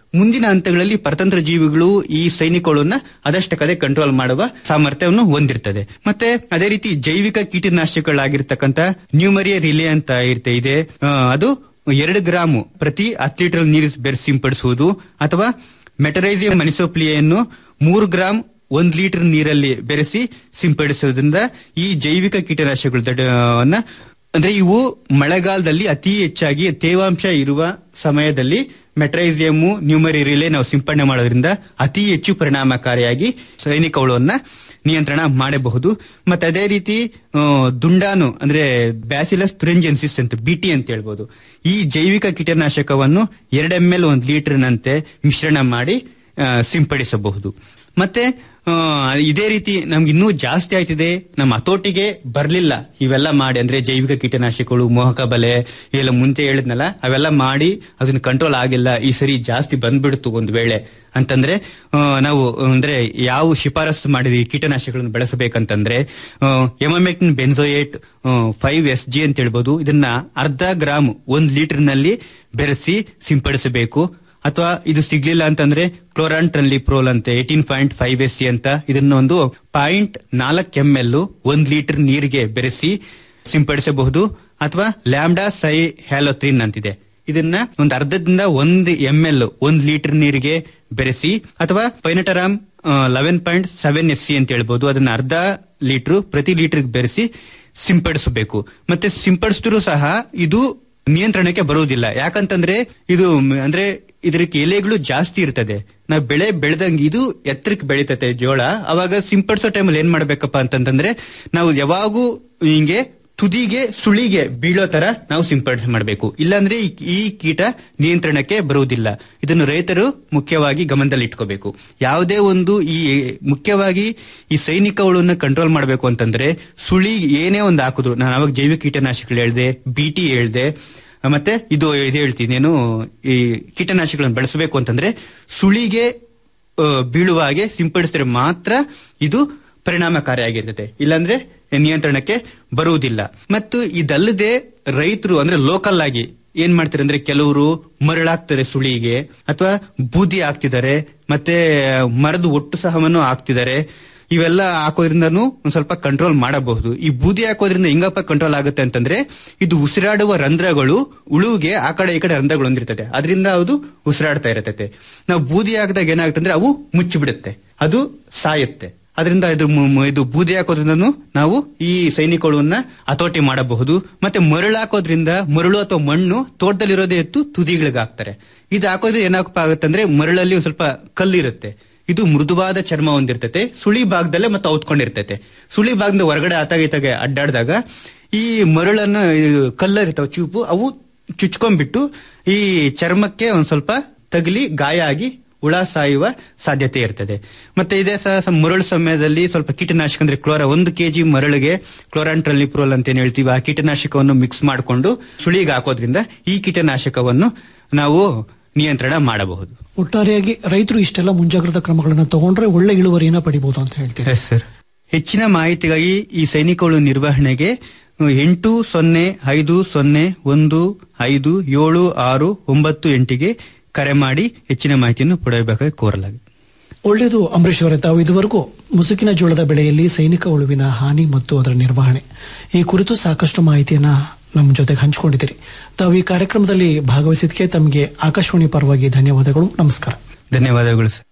ಮುಂದಿನ ಹಂತಗಳಲ್ಲಿ ಪರತಂತ್ರ ಜೀವಿಗಳು ಈ ಸೈನಿಕಗಳನ್ನ ಅದಷ್ಟಕ್ಕದೆ ಕಂಟ್ರೋಲ್ ಮಾಡುವ ಸಾಮರ್ಥ್ಯವನ್ನು ಹೊಂದಿರ್ತದೆ ಮತ್ತೆ ಅದೇ ರೀತಿ ಜೈವಿಕ ಕೀಟನಾಶಕಗಳಾಗಿರ್ತಕ್ಕಂಥ ನ್ಯೂಮರಿಯ ರಿಲೆ ಅಂತ ಇರ್ತೆ ಇದೆ ಆ, ಅದು ಎರಡು ಗ್ರಾಮು ಪ್ರತಿ ಹತ್ತು ಲೀಟರ್ ನೀರು ಬೆರೆಸಿ ಸಿಂಪಡಿಸುವುದು ಅಥವಾ ಮೆಟರೈಸಿಯಂ ಮನಿಸೋಪ್ಲಿಯನ್ನು ಮೂರು ಗ್ರಾಮ್ ಒಂದ್ ಲೀಟರ್ ನೀರಲ್ಲಿ ಬೆರೆಸಿ ಸಿಂಪಡಿಸುವುದರಿಂದ ಈ ಜೈವಿಕ ಕೀಟನಾಶಕಗಳ ದಡವನ್ನ ಅಂದ್ರೆ ಇವು ಮಳೆಗಾಲದಲ್ಲಿ ಅತಿ ಹೆಚ್ಚಾಗಿ ತೇವಾಂಶ ಇರುವ ಸಮಯದಲ್ಲಿ ಮೆಟ್ರೈಸಿಯಮ್ಮು ನ್ಯೂಮರಿ ರಿಲೆ ನಾವು ಸಿಂಪಡಣೆ ಮಾಡೋದ್ರಿಂದ ಅತಿ ಹೆಚ್ಚು ಪರಿಣಾಮಕಾರಿಯಾಗಿ ಸೈನಿಕ ಹುಳವನ್ನ ನಿಯಂತ್ರಣ ಮಾಡಬಹುದು ಮತ್ತೆ ಅದೇ ರೀತಿ ಆ, ದುಂಡಾನು ಅಂದ್ರೆ ಬ್ಯಾಸಿಲಸ್ ತುರೆಂಜೆನ್ಸಿಸ್ ಅಂತ ಬಿಟಿ ಅಂತ ಹೇಳ್ಬೋದು ಈ ಜೈವಿಕ ಕೀಟನಾಶಕವನ್ನು ಎರಡು ಎಂ ಎಲ್ ಒಂದು ಲೀಟರ್ನಂತೆ ಮಿಶ್ರಣ ಮಾಡಿ ಆ, ಸಿಂಪಡಿಸಬಹುದು ಮತ್ತೆ ಆ, ಇದೇ ರೀತಿ ನಮ್ಗೆ ಇನ್ನೂ ಜಾಸ್ತಿ ಆಯ್ತಿದೆ ನಮ್ಮ ಹತೋಟಿಗೆ ಬರ್ಲಿಲ್ಲ ಇವೆಲ್ಲ ಮಾಡಿ ಅಂದ್ರೆ ಜೈವಿಕ ಕೀಟನಾಶಕಗಳು ಮೋಹಕ ಬಲೆ ಇವೆಲ್ಲ ಮುಂಚೆ ಹೇಳಿದ್ನಲ್ಲ ಅವೆಲ್ಲ ಮಾಡಿ ಅದನ್ನ ಕಂಟ್ರೋಲ್ ಆಗಿಲ್ಲ ಈ ಸರಿ ಜಾಸ್ತಿ ಬಂದ್ಬಿಡ್ತು ಒಂದು ವೇಳೆ ಅಂತಂದ್ರೆ ಆ, ನಾವು ಅಂದ್ರೆ ಯಾವ ಶಿಫಾರಸು ಮಾಡಿದ ಈ ಕೀಟನಾಶಕಗಳನ್ನು ಬೆಳೆಸಬೇಕಂತಂದ್ರೆ emamectin benzoate five S G ಅಂತ ಹೇಳ್ಬೋದು ಇದನ್ನ ಅರ್ಧ ಗ್ರಾಮ್ ಒಂದ್ ಲೀಟರ್ ನಲ್ಲಿ ಬೆರೆಸಿ ಸಿಂಪಡಿಸಬೇಕು ಅಥವಾ ಇದು ಸಿಗ್ಲಿಲ್ಲ ಅಂತಂದ್ರೆ ಕ್ಲೋರಾನ್ ಟ್ರನ್ಲಿಪ್ರೋಲ್ ಅಂತ eighteen point five S C ಅಂತ ಇದನ್ನ ಒಂದು ಪಾಯಿಂಟ್ ನಾಲ್ಕು ಎಂ ಎಲ್ ಒಂದ್ ಲೀಟರ್ ನೀರಿಗೆ ಬೆರೆಸಿ ಸಿಂಪಡಿಸಬಹುದು ಅಥವಾ ಲ್ಯಾಂಬ್ಡಾ ಸೈ ಹ್ಯಾಲೋತ್ರಿನ್ ಅಂತಿದೆ ಇದನ್ನ ಒಂದು ಅರ್ಧದಿಂದ ಒಂದು ಎಂ ಎಲ್ ಒಂದ್ ಲೀಟರ್ ನೀರಿಗೆ ಬೆರೆಸಿ ಅಥವಾ ಪೈನಟರಾಮ್ eleven point seven S C ಅಂತ ಹೇಳ್ಬೋದು ಅದನ್ನ ಅರ್ಧ ಲೀಟರ್ ಪ್ರತಿ ಲೀಟರ್ ಬೆರೆಸಿ ಸಿಂಪಡಿಸಬೇಕು ಮತ್ತೆ ಸಿಂಪಡಿಸಿದ್ರು ಸಹ ಇದು ನಿಯಂತ್ರಣಕ್ಕೆ ಬರುವುದಿಲ್ಲ ಯಾಕಂತಂದ್ರೆ ಇದು ಮ್- ಅಂದ್ರೆ ಇದಕ್ಕೆ ಎಲೆಗಳು ಜಾಸ್ತಿ ಇರ್ತದೆ ನಾವು ಬೆಳೆ ಬೆಳೆದಂಗೆ ಇದು ಎತ್ತರಕ್ಕೆ ಬೆಳೀತತೆ ಜೋಳ ಅವಾಗ ಸಿಂಪಡಿಸೋ ಟೈಮಲ್ಲಿ ಏನ್ ಮಾಡ್ಬೇಕಪ್ಪ ಅಂತಂತಂದ್ರೆ ನಾವು ಯಾವಾಗೂ ಹಿಂಗೆ ತುದಿಗೆ ಸುಳಿಗೆ ಬೀಳೋ ತರ ನಾವು ಸಿಂಪಡಣೆ ಮಾಡಬೇಕು ಇಲ್ಲಾಂದ್ರೆ ಈ- ಈ ಕೀಟ ನಿಯಂತ್ರಣಕ್ಕೆ ಬರುವುದಿಲ್ಲ ಇದನ್ನು ರೈತರು ಮುಖ್ಯವಾಗಿ ಗಮನದಲ್ಲಿ ಇಟ್ಕೋಬೇಕು ಯಾವುದೇ ಒಂದು ಈ ಮುಖ್ಯವಾಗಿ ಈ ಸೈನಿಕ ಹುಳನ್ನ ಕಂಟ್ರೋಲ್ ಮಾಡಬೇಕು ಅಂತಂದ್ರೆ ಸುಳಿ ಏನೇ ಒಂದು ಹಾಕಿದ್ರು ನಾನು ಅವಾಗ ಜೈವಿಕ ಕೀಟನಾಶಕಗಳು ಹೇಳ್ದೆ ಬಿಟಿ ಹೇಳ್ದೆ ಮತ್ತೆ ಇದು ಇದು ಹೇಳ್ತೀನಿ ಏನು ಈ ಕೀಟನಾಶಕಗಳನ್ನು ಬಳಸಬೇಕು ಅಂತಂದ್ರೆ ಸುಳಿಗೆ ಆ, ಬೀಳುವ ಹಾಗೆ ಸಿಂಪಡಿಸಿದ್ರೆ ಮಾತ್ರ ಇದು ಪರಿಣಾಮಕಾರಿಯಾಗಿರ್ತದೆ ಇಲ್ಲಾಂದ್ರೆ ನಿಯಂತ್ರಣಕ್ಕೆ ಬರುವುದಿಲ್ಲ ಮತ್ತು ಇದಲ್ಲದೆ ರೈತರು ಅಂದ್ರೆ ಲೋಕಲ್ ಆಗಿ ಏನ್ ಮಾಡ್ತಾರೆ ಅಂದ್ರೆ ಕೆಲವರು ಮರಳಾಗ್ತಾರೆ ಸುಳಿಗೆ ಅಥವಾ ಬೂದಿ ಹಾಕ್ತಿದ್ದಾರೆ ಮತ್ತೆ ಮರದ ಒಟ್ಟು ಸಹವನ್ನು ಹಾಕ್ತಿದ್ದಾರೆ ಇವೆಲ್ಲ ಹಾಕೋದ್ರಿಂದನೂ ಒಂದ್ ಸ್ವಲ್ಪ ಕಂಟ್ರೋಲ್ ಮಾಡಬಹುದು ಈ ಬೂದಿ ಹಾಕೋದ್ರಿಂದ ಹೆಂಗಪ್ಪ ಕಂಟ್ರೋಲ್ ಆಗುತ್ತೆ ಅಂತಂದ್ರೆ ಇದು ಉಸಿರಾಡುವ ರಂಧ್ರಗಳು ಉಳುವಿಗೆ ಆ ಕಡೆ ಈ ಕಡೆ ರಂಧ್ರಗಳು ಹೊಂದಿರ್ತದೆ ಅದರಿಂದ ಅದು ಉಸಿರಾಡ್ತಾ ಇರತೈತೆ ನಾವು ಬೂದಿ ಹಾಕಿದಾಗ ಏನಾಗುತ್ತೆ ಅಂದ್ರೆ ಅವು ಮುಚ್ಚಿಬಿಡುತ್ತೆ ಅದು ಸಾಯುತ್ತೆ ಅದರಿಂದ ಇದು ಮು- ಮು- ಇದು ಬೂದಿ ಹಾಕೋದ್ರಿಂದನೂ ನಾವು ಈ ಸೈನಿಕಗಳನ್ನ ಹತೋಟಿ ಮಾಡಬಹುದು ಮತ್ತೆ ಮರಳು ಹಾಕೋದ್ರಿಂದ ಮರಳು ಅಥವಾ ಮಣ್ಣು ತೋಟದಲ್ಲಿರೋದೇ ಎತ್ತು ತುದಿಗಳಿಗೆ ಹಾಕ್ತಾರೆ ಇದು ಹಾಕೋದ್ರಿಂದ ಏನಾಗಪ್ಪ ಆಗುತ್ತೆ ಅಂದ್ರೆ ಮರಳಲ್ಲಿ ಒಂದ್ ಸ್ವಲ್ಪ ಕಲ್ಲಿರುತ್ತೆ ಇದು ಮೃದುವಾದ ಚರ್ಮ ಹೊಂದಿರ್ತೈತೆ ಸುಳಿ ಭಾಗದಲ್ಲೇ ಮತ್ತೆ ಔತ್ಕೊಂಡಿರ್ತೈತೆ ಸುಳಿ ಭಾಗದಿಂದ ಹೊರಗಡೆ ಆತಾಗ ಈತಾಗ ಅಡ್ಡಾಡಿದಾಗ ಈ ಮರಳನ್ನ ಇದು ಕಲ್ಲರಿತಾವ ಚೂಪು ಅವು ಚುಚ್ಕೊಂಡ್ಬಿಟ್ಟು ಈ ಚರ್ಮಕ್ಕೆ ಒಂದ್ ಸ್ವಲ್ಪ ತಗಲಿ ಗಾಯ ಆಗಿ ಹುಳ ಸಾಯುವ ಸಾಧ್ಯತೆ ಇರ್ತದೆ ಮತ್ತೆ ಇದೇ ಸಹ ಸ- ಮರಳು ಸಮಯದಲ್ಲಿ ಸ್ವಲ್ಪ ಕೀಟನಾಶಕ ಅಂದ್ರೆ ಕ್ಲೋರ ಒಂದು ಕೆಜಿ ಮರಳಿಗೆ ಕ್ಲೋರಾನ್ ಟ್ರಲಿಪ್ರೋಲ್ ಅಂತ ಏನ್ ಹೇಳ್ತೀವಿ ಆ ಕೀಟನಾಶಕವನ್ನು ಮಿಕ್ಸ್ ಮಾಡಿಕೊಂಡು ಸುಳಿಗೆ ಹಾಕೋದ್ರಿಂದ ಈ ಕೀಟನಾಶಕವನ್ನು ನಾವು ನಿಯಂತ್ರಣ ಮಾಡಬಹುದು ಒಟ್ಟಾರೆಯಾಗಿ ರೈತರು ಇಷ್ಟೆಲ್ಲ ಮುಂಜಾಗ್ರತಾ ಕ್ರಮಗಳನ್ನು ತಗೊಂಡ್ರೆ ಒಳ್ಳೆ ಇಳುವರಿಯನ್ನ ಪಡಿಬಹುದು ಅಂತ ಹೇಳ್ತೀವಿ ಎಸ್ ಸರ್ ಹೆಚ್ಚಿನ ಮಾಹಿತಿಗಾಗಿ ಈ ಸೈನಿಕಗಳು ನಿರ್ವಹಣೆಗೆ ಅಹ್, ಎಂಟು ಸೊನ್ನೆ ಐದು ಸೊನ್ನೆ ಒಂದು ಐದು ಏಳು ಆರು ಒಂಬತ್ತು ಎಂಟಿಗೆ ಕರೆ ಮಾಡಿ ಹೆಚ್ಚಿನ ಮಾಹಿತಿಯನ್ನು ಪಡೆಯಬೇಕಾಗಿ ಕೋರಲಾಗಿದೆ ಒಳ್ಳೆಯದು ಅಂಬರೀಶ್ ಅವರೇ ತಾವು ಇದುವರೆಗೂ ಮುಸುಕಿನ ಜೋಳದ ಬೆಳೆಯಲ್ಲಿ ಸೈನಿಕ ಉಳುವಿನ ಹಾನಿ ಮತ್ತು ಅದರ ನಿರ್ವಹಣೆ ಈ ಕುರಿತು ಸಾಕಷ್ಟು ಮಾಹಿತಿಯನ್ನ ನಮ್ಮ ಜೊತೆಗೆ ಹಂಚಿಕೊಂಡಿದ್ದೀರಿ ತಾವು ಈ ಕಾರ್ಯಕ್ರಮದಲ್ಲಿ ಭಾಗವಹಿಸಿದ್ದಕ್ಕೆ ತಮಗೆ ಆಕಾಶವಾಣಿ ಪರವಾಗಿ ಧನ್ಯವಾದಗಳು ನಮಸ್ಕಾರ ಧನ್ಯವಾದಗಳು ಸರ್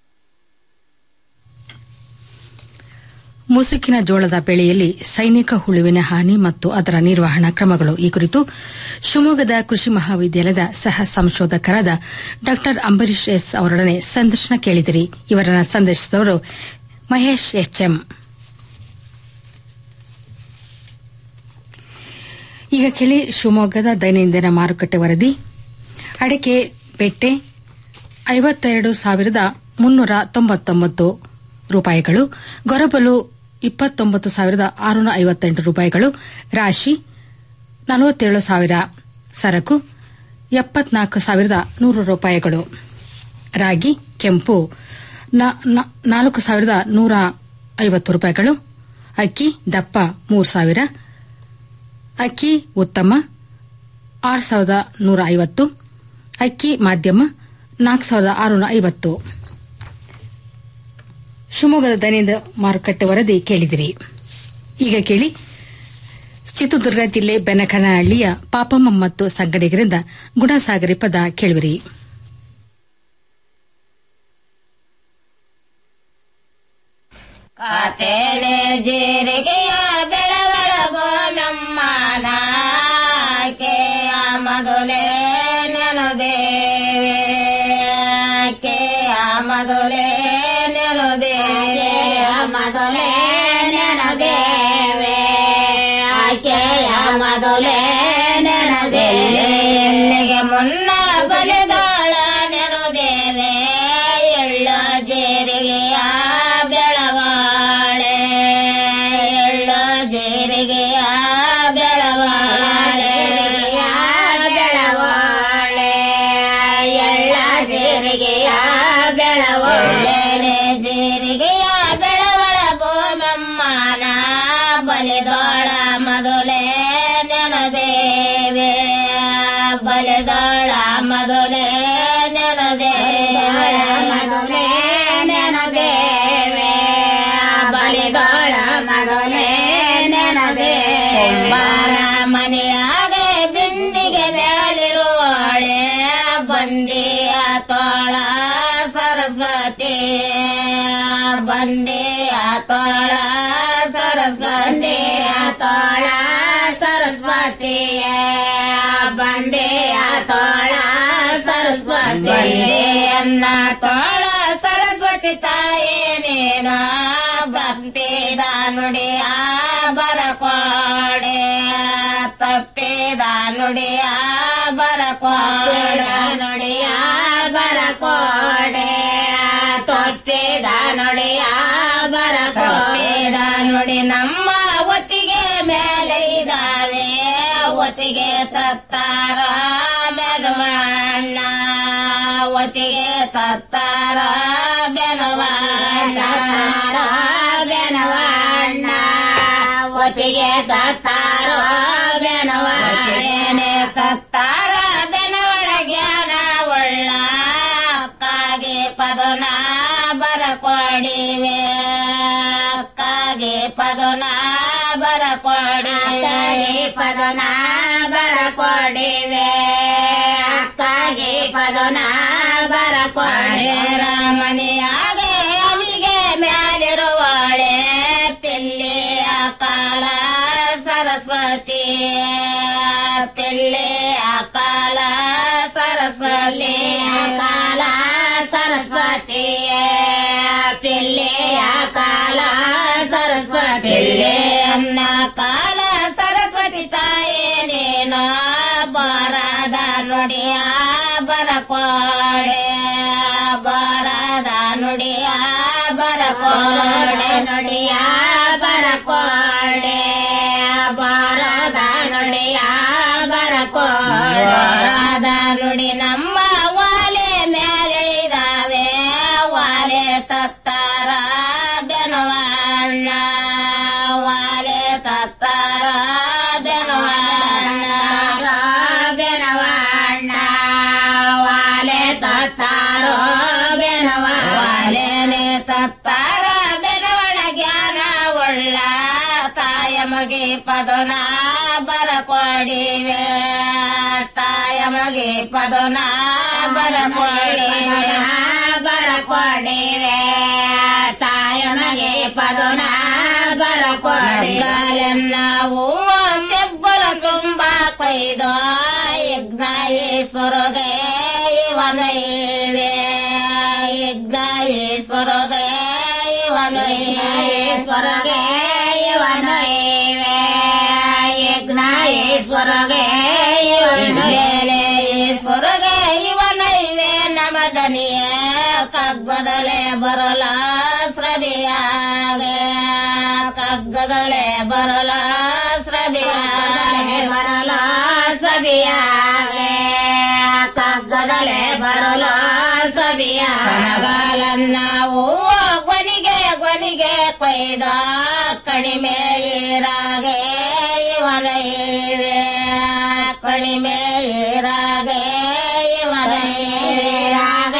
ಮುಸುಕಿನ ಜೋಳದ ಬೆಳೆಯಲ್ಲಿ ಸೈನಿಕ ಹುಳುವಿನ ಹಾನಿ ಮತ್ತು ಅದರ ನಿರ್ವಹಣಾ ಕ್ರಮಗಳು ಈ ಕುರಿತು ಶಿವಮೊಗ್ಗದ ಕೃಷಿ ಮಹಾವಿದ್ಯಾಲಯದ ಸಹ ಸಂಶೋಧಕರಾದ ಡಾ ಅಂಬರೀಶ್ ಎಸ್ ಅವರೊಡನೆ ಸಂದರ್ಶನ ಕೇಳಿದಿರಿ ಇವರನ್ನ ಸಂದರ್ಶಿಸಿದವರು ಮಹೇಶ್ ಎಚ್ಎಂ ಈಗ ಕೇಳಿ ಶಿವಮೊಗ್ಗದ ದೈನಂದಿನ ಮಾರುಕಟ್ಟೆ ವರದಿ ಅಡಿಕೆ ಬೆಟ್ಟೆ ಐವತ್ತೆರಡು ಸಾವಿರದ ಮುನ್ನೂರ ತೊಂಬತ್ತೊಂಬತ್ತು ರೂಪಾಯಿಗಳು ಗೊರಬಲು ಇಪ್ಪತ್ತೊಂಬತ್ತು ಸಾವಿರದ ಆರುನೂರ ಐವತ್ತೆಂಟು ರೂಪಾಯಿಗಳು ರಾಶಿ ನಲವತ್ತೇಳು ಸಾವಿರ ಸರಕು ಎಪ್ಪತ್ನಾಲ್ಕು ಸಾವಿರದ ನೂರು ರೂಪಾಯಿಗಳು ರಾಗಿ ಕೆಂಪು ನ- ನ- ನಾಲ್ಕು ಸಾವಿರದ ನೂರ ಐವತ್ತು ರೂಪಾಯಿಗಳು ಅಕ್ಕಿ ದಪ್ಪ ಮೂರು ಸಾವಿರ ಅಕ್ಕಿ ಉತ್ತಮ ಆರು ಸಾವಿರದ ನೂರ ಐವತ್ತು ಅಕ್ಕಿ ಮಾಧ್ಯಮ ನಾಲ್ಕು ಸಾವಿರದ ಆರುನೂರ ಐವತ್ತು ಶಿವಮೊಗ್ಗದ ದೈನಂದ ಮಾರುಕಟ್ಟೆ ವರದಿ ಕೇಳಿದಿರಿ ಈಗ ಕೇಳಿ ಚಿತ್ರದುರ್ಗ ಜಿಲ್ಲೆ ಬೆನಕನಹಳ್ಳಿಯ ಪಾಪಮ್ಮ ಮತ್ತು ಸಂಗಡಿಗರಿಂದ ಗುಣಸಾಗರಿ ಪದ ಕೇಳುವಿರಿ ಕಾತೇಲೆ ಜೀರಿಗೆಯ ಬೆಳವಳಗೋ ನಮ್ಮನ ಕೇಯ ಮೊದಲೇ ನೆನು ದೇವೆ ಕೇಯ ಮೊದಲೇ ನೆನು ದೇವೆ ಮೊದಲೇ ನೆನು ದೇವೆ ಆಕೆಯ ಮೊದಲೇ ನೆನು ದೇವೆ ಎಲ್ಲಿಗೆ ಮುನ್ನ ಬಲಿದಾಳ ನೆನು ದೇವೆ ಎಳ್ಳ ಜೀರಿಗೆಯ ಬೆಳವಾಳೆ ಎಳ್ಳ ಜೀರಿಗೆಯ ಬೆಳವಾಳೆ ಬೆಳವಾಳೆ ಎಳ್ಳ ಜೀರಿಗೆಯ ಬೆಳವಾಳೆ ಜೀರಿಗೆಯ ಬೆಳವಳ ಬೋಮಮ್ಮನ ಬಲಿದೋಳ ಮೊದಲೇ ನೆನದೇವೆ ಬಲಿದೋಳ ಮೊದಲೇ ನೆನದೇವೆ ಮೊದಲೇ ನೆನದೇವೆ ಬಲಿದೋಳ ಮೊದಲೇ ನೆನದೇ ಕುಂಬಾರ ಮನೆಯಾಗೆ ಬಿಂದಿಗೆ ಮೇಲಿರುವಳೆ ಬಂದಿಯ ತೋಳ ಸರಸ್ವತಿ ಬಂದಿಯ ತೋಳ ಸರಸ್ವತಿಯ ತೋಳ ಸರಸ್ವತಿಯ ಬಂದಿಯ ತೋಳ ಸರಸ್ವತಿ ಬಂದಿಯನ್ನ ತೋಳ ಸರಸ್ವತಿ ತಾಯಿ ನೀನ ಭಕ್ತಿದ ನುಡಿಯ ಬರಕೋಡೆ ತಪ್ಪಿದ ನುಡಿಯ ಬರಕೋಡೆ ನುಡಿಯ ಬರಕೋಡೆ ತಪ್ಪಿದ ನುಡಿಯ ಬರಕೋಡಿದ ನುಡಿ ನಮ್ಮ ಒತ್ತಿಗೆ ಮೇಲೆ ಇದಾವೆ ಒತ್ತಿಗೆ ತತ್ತಾರ ಬೆನುವಣ್ಣ ಒತ್ತಿಗೆ ತತ್ತಾರ ಬೆನುವಣ್ಣ ಬೆನವಣ್ಣ ಒತ್ತಿಗೆ ತತ್ತಾರ ಬೆನವಣ್ಣೆ ತತ್ತಾರ ಬೆನವಡ ಜ್ಞಾನ ಒಳ್ಳ ಕಾಗೆ ಪದನ ಬರಕೊಡಿವೆ ಕಾಗೆ ಪದನ ಬರಕೊಡಿವೆ ಪದನ ಬರಕೊಡಿವೆ ಕಾಗೆ ಪದನ ಬರಕೊಡೆ ರಾಮನಿಯಾಗೆ ಅಲ್ಲಿಗೆ ಮ್ಯಾಲಿರುವಳೆ ಪಿಲ್ಲಿಯ ಕಾಲ ಸರಸ್ವತಿ ಪಿಲ್ಲಿಯ ಕಾಲ ಸರಸ್ವತಿ ಕಾಲ ಸರಸ್ವತಿಯ ಪಿಲ್ಲಿಯ ಕಾಲ ಸರಸ್ವತಿ ಅನ್ನ ಕಾಲ ಸರಸ್ವತಿ ತಾಯಿ ನೀನು ಬರದ ನುಡಿಯ ಬರಕೋಡೆ ಬರದ ನುಡಿಯ ಬರಕೋಡೆ ನುಡಿಯ ಬರಕೋಡೆ ಬರದ ನುಡಿಯ ಬರಕೋಡೆ ಬರದ ನುಡಿ ನಮ್ಮ ವಾಲೆ ಮೇಲೆ ಇದಾವೆ ವಾಲೆ ತತ್ತಾರ ಬೆನವಣ್ಣ ವಾಲೆ ತತ್ತಾರ ಬೆನವಣ್ಣ ಬೆನವಣ್ಣ ವಾಲೆ ತತ್ತಾರೋ ಬೆನವಣ್ಣ ವಾಲೆನೆ ತತ್ತಾರ ಬೆನವಣ ಜ್ಞಾನ ಉಳ್ಳ ತಾಯ ಮಗಿ ಪದನ ಬರಕೊಡಿವೆ ತಾಯ ಮಗಿ ಪದನ ಬರಕೊಡಿವೆ ಬರಕೊಡಿವೆ ತಾಯ ಮಗಿ ಪದನ ಬರಕೊಡಿವೆ ಹೂವ ಸೆಬ್ಬಲ ತುಂಬ ಕೊಯ್ದು ಯಜ್ಞಾಯೇಶ್ವರಗೆ ಇವನೈವೆ ಯಜ್ಞಾಯೇಶ್ವರಗೆ ಇವನೈಶ್ವರಗೆ ಇವನೈವೆ ಯಜ್ಞಾಯೇಶ್ವರಗೆ ಈಶ್ವರಗೆ ಇವನೈವೆ ನಮದನಿಯ ಕಗ್ಗದಲೆ ಬರಲ ಸ್ರವಿಯಾಗೆ ಕಗ್ಗದಲೆ ಬರಲ ಸ್ರವಿಯಾಗೆ ಬರಲ ಸವಿಯಾಗೆ ಕಗ್ಗದಲೆ ಬರಲ ಸವಿಯ ಕನಗಾಲನ್ನ ಹೂವ ಗೊನಿಗೆ ಗೊನಿಗೆ ಕೊಯ್ದ ಕಣಿಮೆ ಈರಾಗೆ ಇವನೈವೆ ಕಣಿಮೆ ಈರಾಗೆ ಇವನೈರಾಗ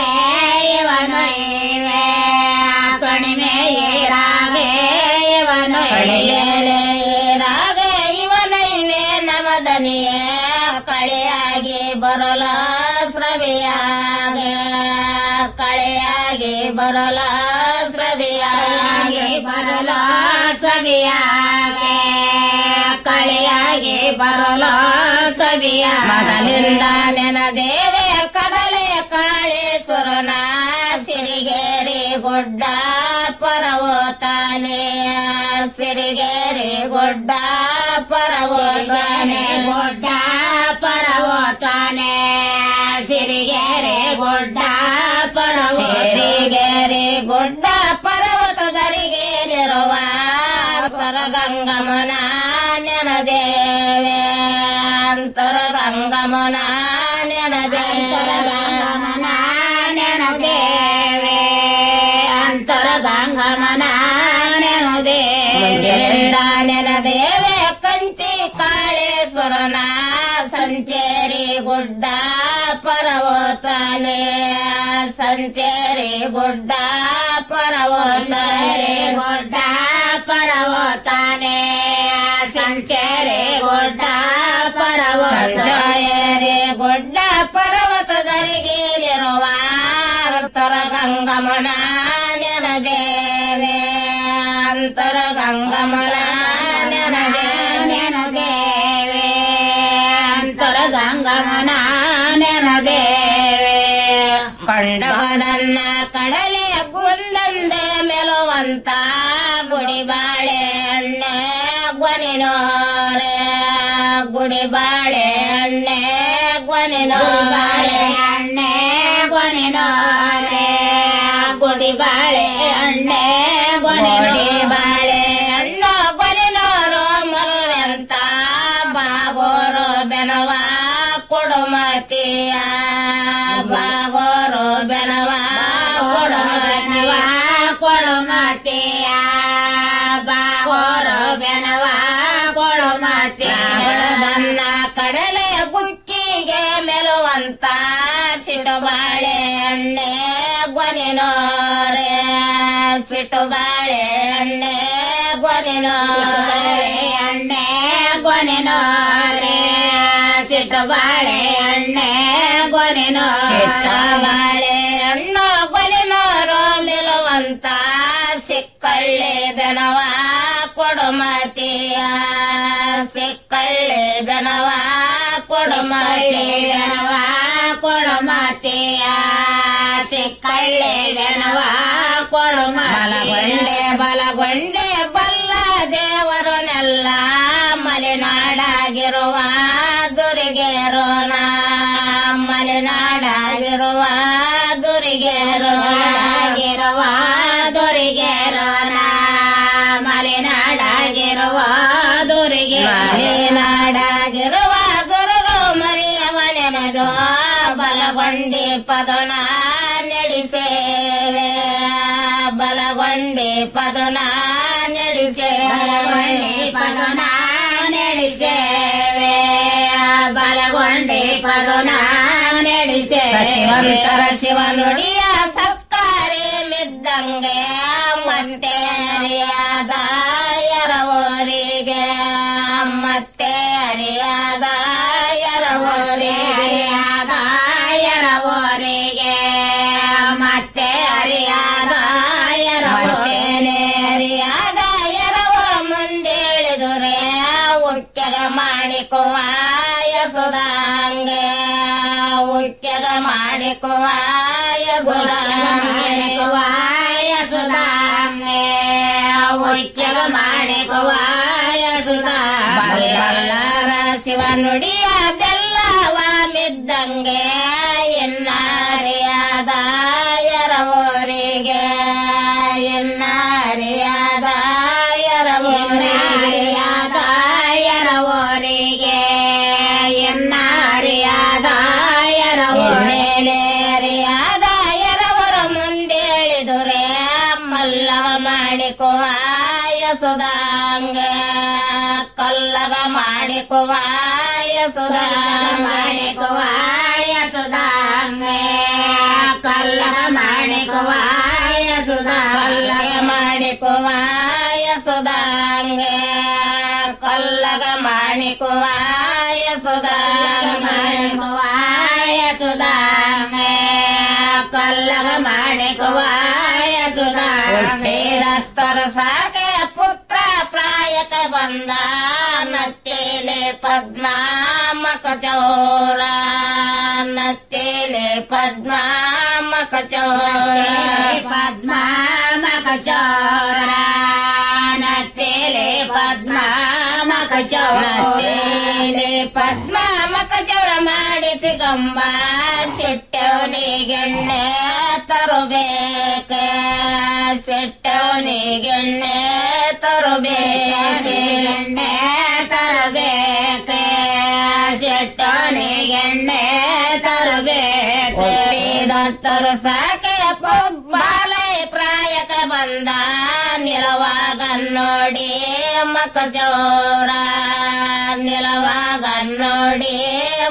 ಬರಲ ಸ್ರವಿಯಾಗೆ ಕಳೆಯಾಗಿ ಬರಲ ಸ್ರವಿಯಾಗಿ ಬರಲ ಸವಿಯಾಗೆ ಕಳೆಯಾಗಿ ಬರಲ ಸವಿಯ ಮೊದಲಿಂದ ನೆನದೇವೆ ಕದಲೆ ಕಾಳೇಶ್ವರನ ಸಿರಿಗೇರಿ ಗುಡ್ಡ ಪರವೋತಾನೆ ಸಿರಿಗೇರಿ ಗುಡ್ಡ ಪರವೋತಾನೆ ಗುಡ್ಡ ಪರವೋತಾನೆ ಸಿರಿಗೇರಿ ಗುಡ್ಡ ಪರವ ಸಿರಿಗೇರಿ ಗುಡ್ಡ ಪರ್ವತದರಿಗೇರಿರುವ ಅಂತರಗಂಗಮನ ನೆನದೇವೆ ಅಂತರಗಂಗಮನ ನೆನದೇವನ ನೆನದೇವೆ ಅಂತರಗಂಗಮನ ನೆನದೇವಿಂದ ನೆನದೇವೆ ಕಂಚಿ ಕಾಳೇಶ್ವರನ ಸಂಚೇರಿ ಗುಡ್ಡ ಪರ್ವತಲೆ ಸಂಚೇರಿ ಗುಡ್ಡ ಪರ್ವತಲೆ ಗುಡ್ಡ ಪರ್ವತನೆ ಸಂಚೇರಿ ಗುಡ್ಡ ಪರ್ವತಲೆ ಗುಡ್ಡ ಪರ್ವತದರಿಗಿರುವ ಅಂತರ ಗಂಗಮನ ನೆನದೇವೆ ಅಂತರ ಗಂಗಮನ ನೆನದೇ ನೆನದೇವೆ ಅಂತರ ಗಂಗಮನ ನೆನದೇವೆ ಕಂಡಗದನ್ನ ಕಡಲೆ ಗುಂದಂದೆ ಮೆಲುವಂತ ಗುಡಿ ಬಾಳೆ ಎಣ್ಣೆ ಗೊನಿನೋರೆ ಗುಡಿ ಬಾಳೆ ಎಣ್ಣೆ ಗೊನಿನೋ ಬಾಳೆ ಎಣ್ಣೆ ಗೊನಿನೋರೆ ಗುಡಿ ಬಾಳೆ ಎಣ್ಣೆ ಗೊನಿ ಬಾಳೆ ಹಣ್ಣು ಗೊನಿನೋರು ಮರುವೆಂತ ಬಾಗೋರು ಬೆನವ ಕೊಡುಮತಿಯ ಬಾಗೋರು ಬೆನವ ಕೊಡುಮತಿಯ ಕೊಡುಮತಿಯ ಬಾಗೋರು ಬೆನವ ಕೊಡುಮತಿಯ ದನ್ನ ಕಡಲೆ ಬುಕ್ಕಿಗೆ ಮೆಲುವಂತ ಸಿಟು ಬಾಳೆ ಎಣ್ಣೆ ಗೊನಿನೋರೆ ಸಿಟು ಬಾಳೆ ಎಣ್ಣೆ ಗೊನಿನೋರೆ ಎಣ್ಣೆ ಗೊನಿನೋರೆ ಸಿಟು ಬಾಳೆ ಎಣ್ಣೆ ಗೊನಿನೋ ಸಿಟ್ಟ ಬಾಳೆ ಹಣ್ಣು ಗೊನಿನೋರು ಮೆಲುವಂತ ಸಿಕ್ಕಳ್ಳಿ ಬೆನವ ಕೊಡುಮತಿಯ ಸಿಕ್ಕಳ್ಳಿ ಬೆನವ ಕೊಡುಮತಿ ಬೆನವ ಕೊಡುಮತಿಯ ಸಿಕ್ಕಳ್ಳಿ ಬೆನವ ಕೊಡುಮ ಬಲಗೊಂಡೆ ಬಲಗೊಂಡೆ ಬಲ್ಲ ದೇವರನ್ನೆಲ್ಲ ಮಲೆನಾಡಾಗಿರುವ ದುರಿಗೇರೋಣ ಮಲೆನಾಡಾಗಿರುವ ದುರಿಗೇರೋಣಾಗಿರುವ ದುರಿಗೇರೋಣ ಮಲೆನಾಡಾಗಿರುವ ದುರಿಗೆ ಮಲೆನಾಡಾಗಿರುವ ದುರ್ಗ ಮರಿಯ ಮನೆನದು ಬಲಗೊಂಡಿ ಪದನ ನಡೆಸೇವೆ ಬಲಗೊಂಡಿ ಪದನ ನಡೆಸೇವೆ ಪದನ ನಡೆಸೇವೆ ಬಲಗೊಂಡಿ ಪದನ ನಡೆಸೇ ಸತಿವಂತರ ಶಿವನುಡಿಯ ಸತ್ಕಾರಿ ಮಿದ್ದಂಗೆ ಮತ್ತೆ ಅರಿಯಾದ ಎರವರಿಗೆ ಮತ್ತೆ ಅರಿಯಾದ ಎರವರಿಗೆ ಅರಿಯಾದ ಎರವರಿಗೆ ಮತ್ತೆ ಅರಿಯಾದ ಎರವರೇನೆ ಅರಿಯಾದ ಎರವರ ಮುಂದೆ ಇಳಿದುರೆ ಉಕ್ಕೆಗ ಮಾಡಿಕುವ ಯಸುದಾಂಗೆ ಉಕ್ಕೆಗ ಮಾಡಿಕುವ ಯಸುದಾಂಗೆ ಯಸುದಾಂಗೆ ಉಕ್ಕೆಗ ಮಾಡಿಕುವ ಬಲ್ಲರ ಶಿವನುಡಿಯ ಬೆಲ್ಲವ ಮಿದ್ದಂಗೆ ಎನ್ನಾರಿಯಾದ ಎರವರಿಗೆ ಎನ್ನಾರಿಯಾದ ಎರವರಿಯಾದ ಎರವರಿಗೆ ಎನ್ನಾರಿಯಾದ ಎರವರಿಯಾದ ಎರವರ ಮುಂದೆ ಇಳಿದುರೆ ಕಲ್ಲಗ ಮಾಡಿಕುವ ಯಸುದಾಂಗ ಕಲ್ಲಗ ಮಾಡಿಕುವ ಯಸುದಾಂಗ ಮಾಡಿಕುವ ಯಸುದಾಂಗ ಕಲ್ಲಗ ಮಾಡಿಕುವ ಯಸುದ ಕಲ್ಲಗ ಮಾಡಿಕುವ ಯಸುದಾಂಗ ಕಲ್ಲಗ ಮಾಡಿಕುವ ಯಸುದಾಂಗ ಮಾಡಿಕುವ ಬಂದ ನತ್ತೇಲೆ ಪದ್ಮ ಮಕಚೌರ ನತ್ತೇಲೆ ಪದ್ಮ ಮಕಚೌರ ಪದ್ಮ ಮಕಚೌರ ನತ್ತೇಲೆ ಪದ್ಮ ಮಕಚೌರ ನತ್ತೇಲೆ ಪದ್ಮ ಮಕಚೌರ ಮಾಡಿಸಿ ಗಂಬ ಸಿಟ್ಟವನಿಗೆಣ್ಣೆ ತರಬೇಕ ಸಿಟ್ಟವನಿಗೆಣ್ಣೆ ತರಬೇಕ ಎಣ್ಣೆ ತರಬೇಕ ಸಿಟ್ಟವನಿಗೆಣ್ಣೆ ತರಬೇಕ ಹುಟ್ಟಿದಂತರು ಸಾಕೆ ಬಾಲೈ ಪ್ರಾಯಕ ಬಂದ ನಿಲವಾಗ ನೋಡಿ ಮಕ ಜೋರ ನಿಲವಾಗ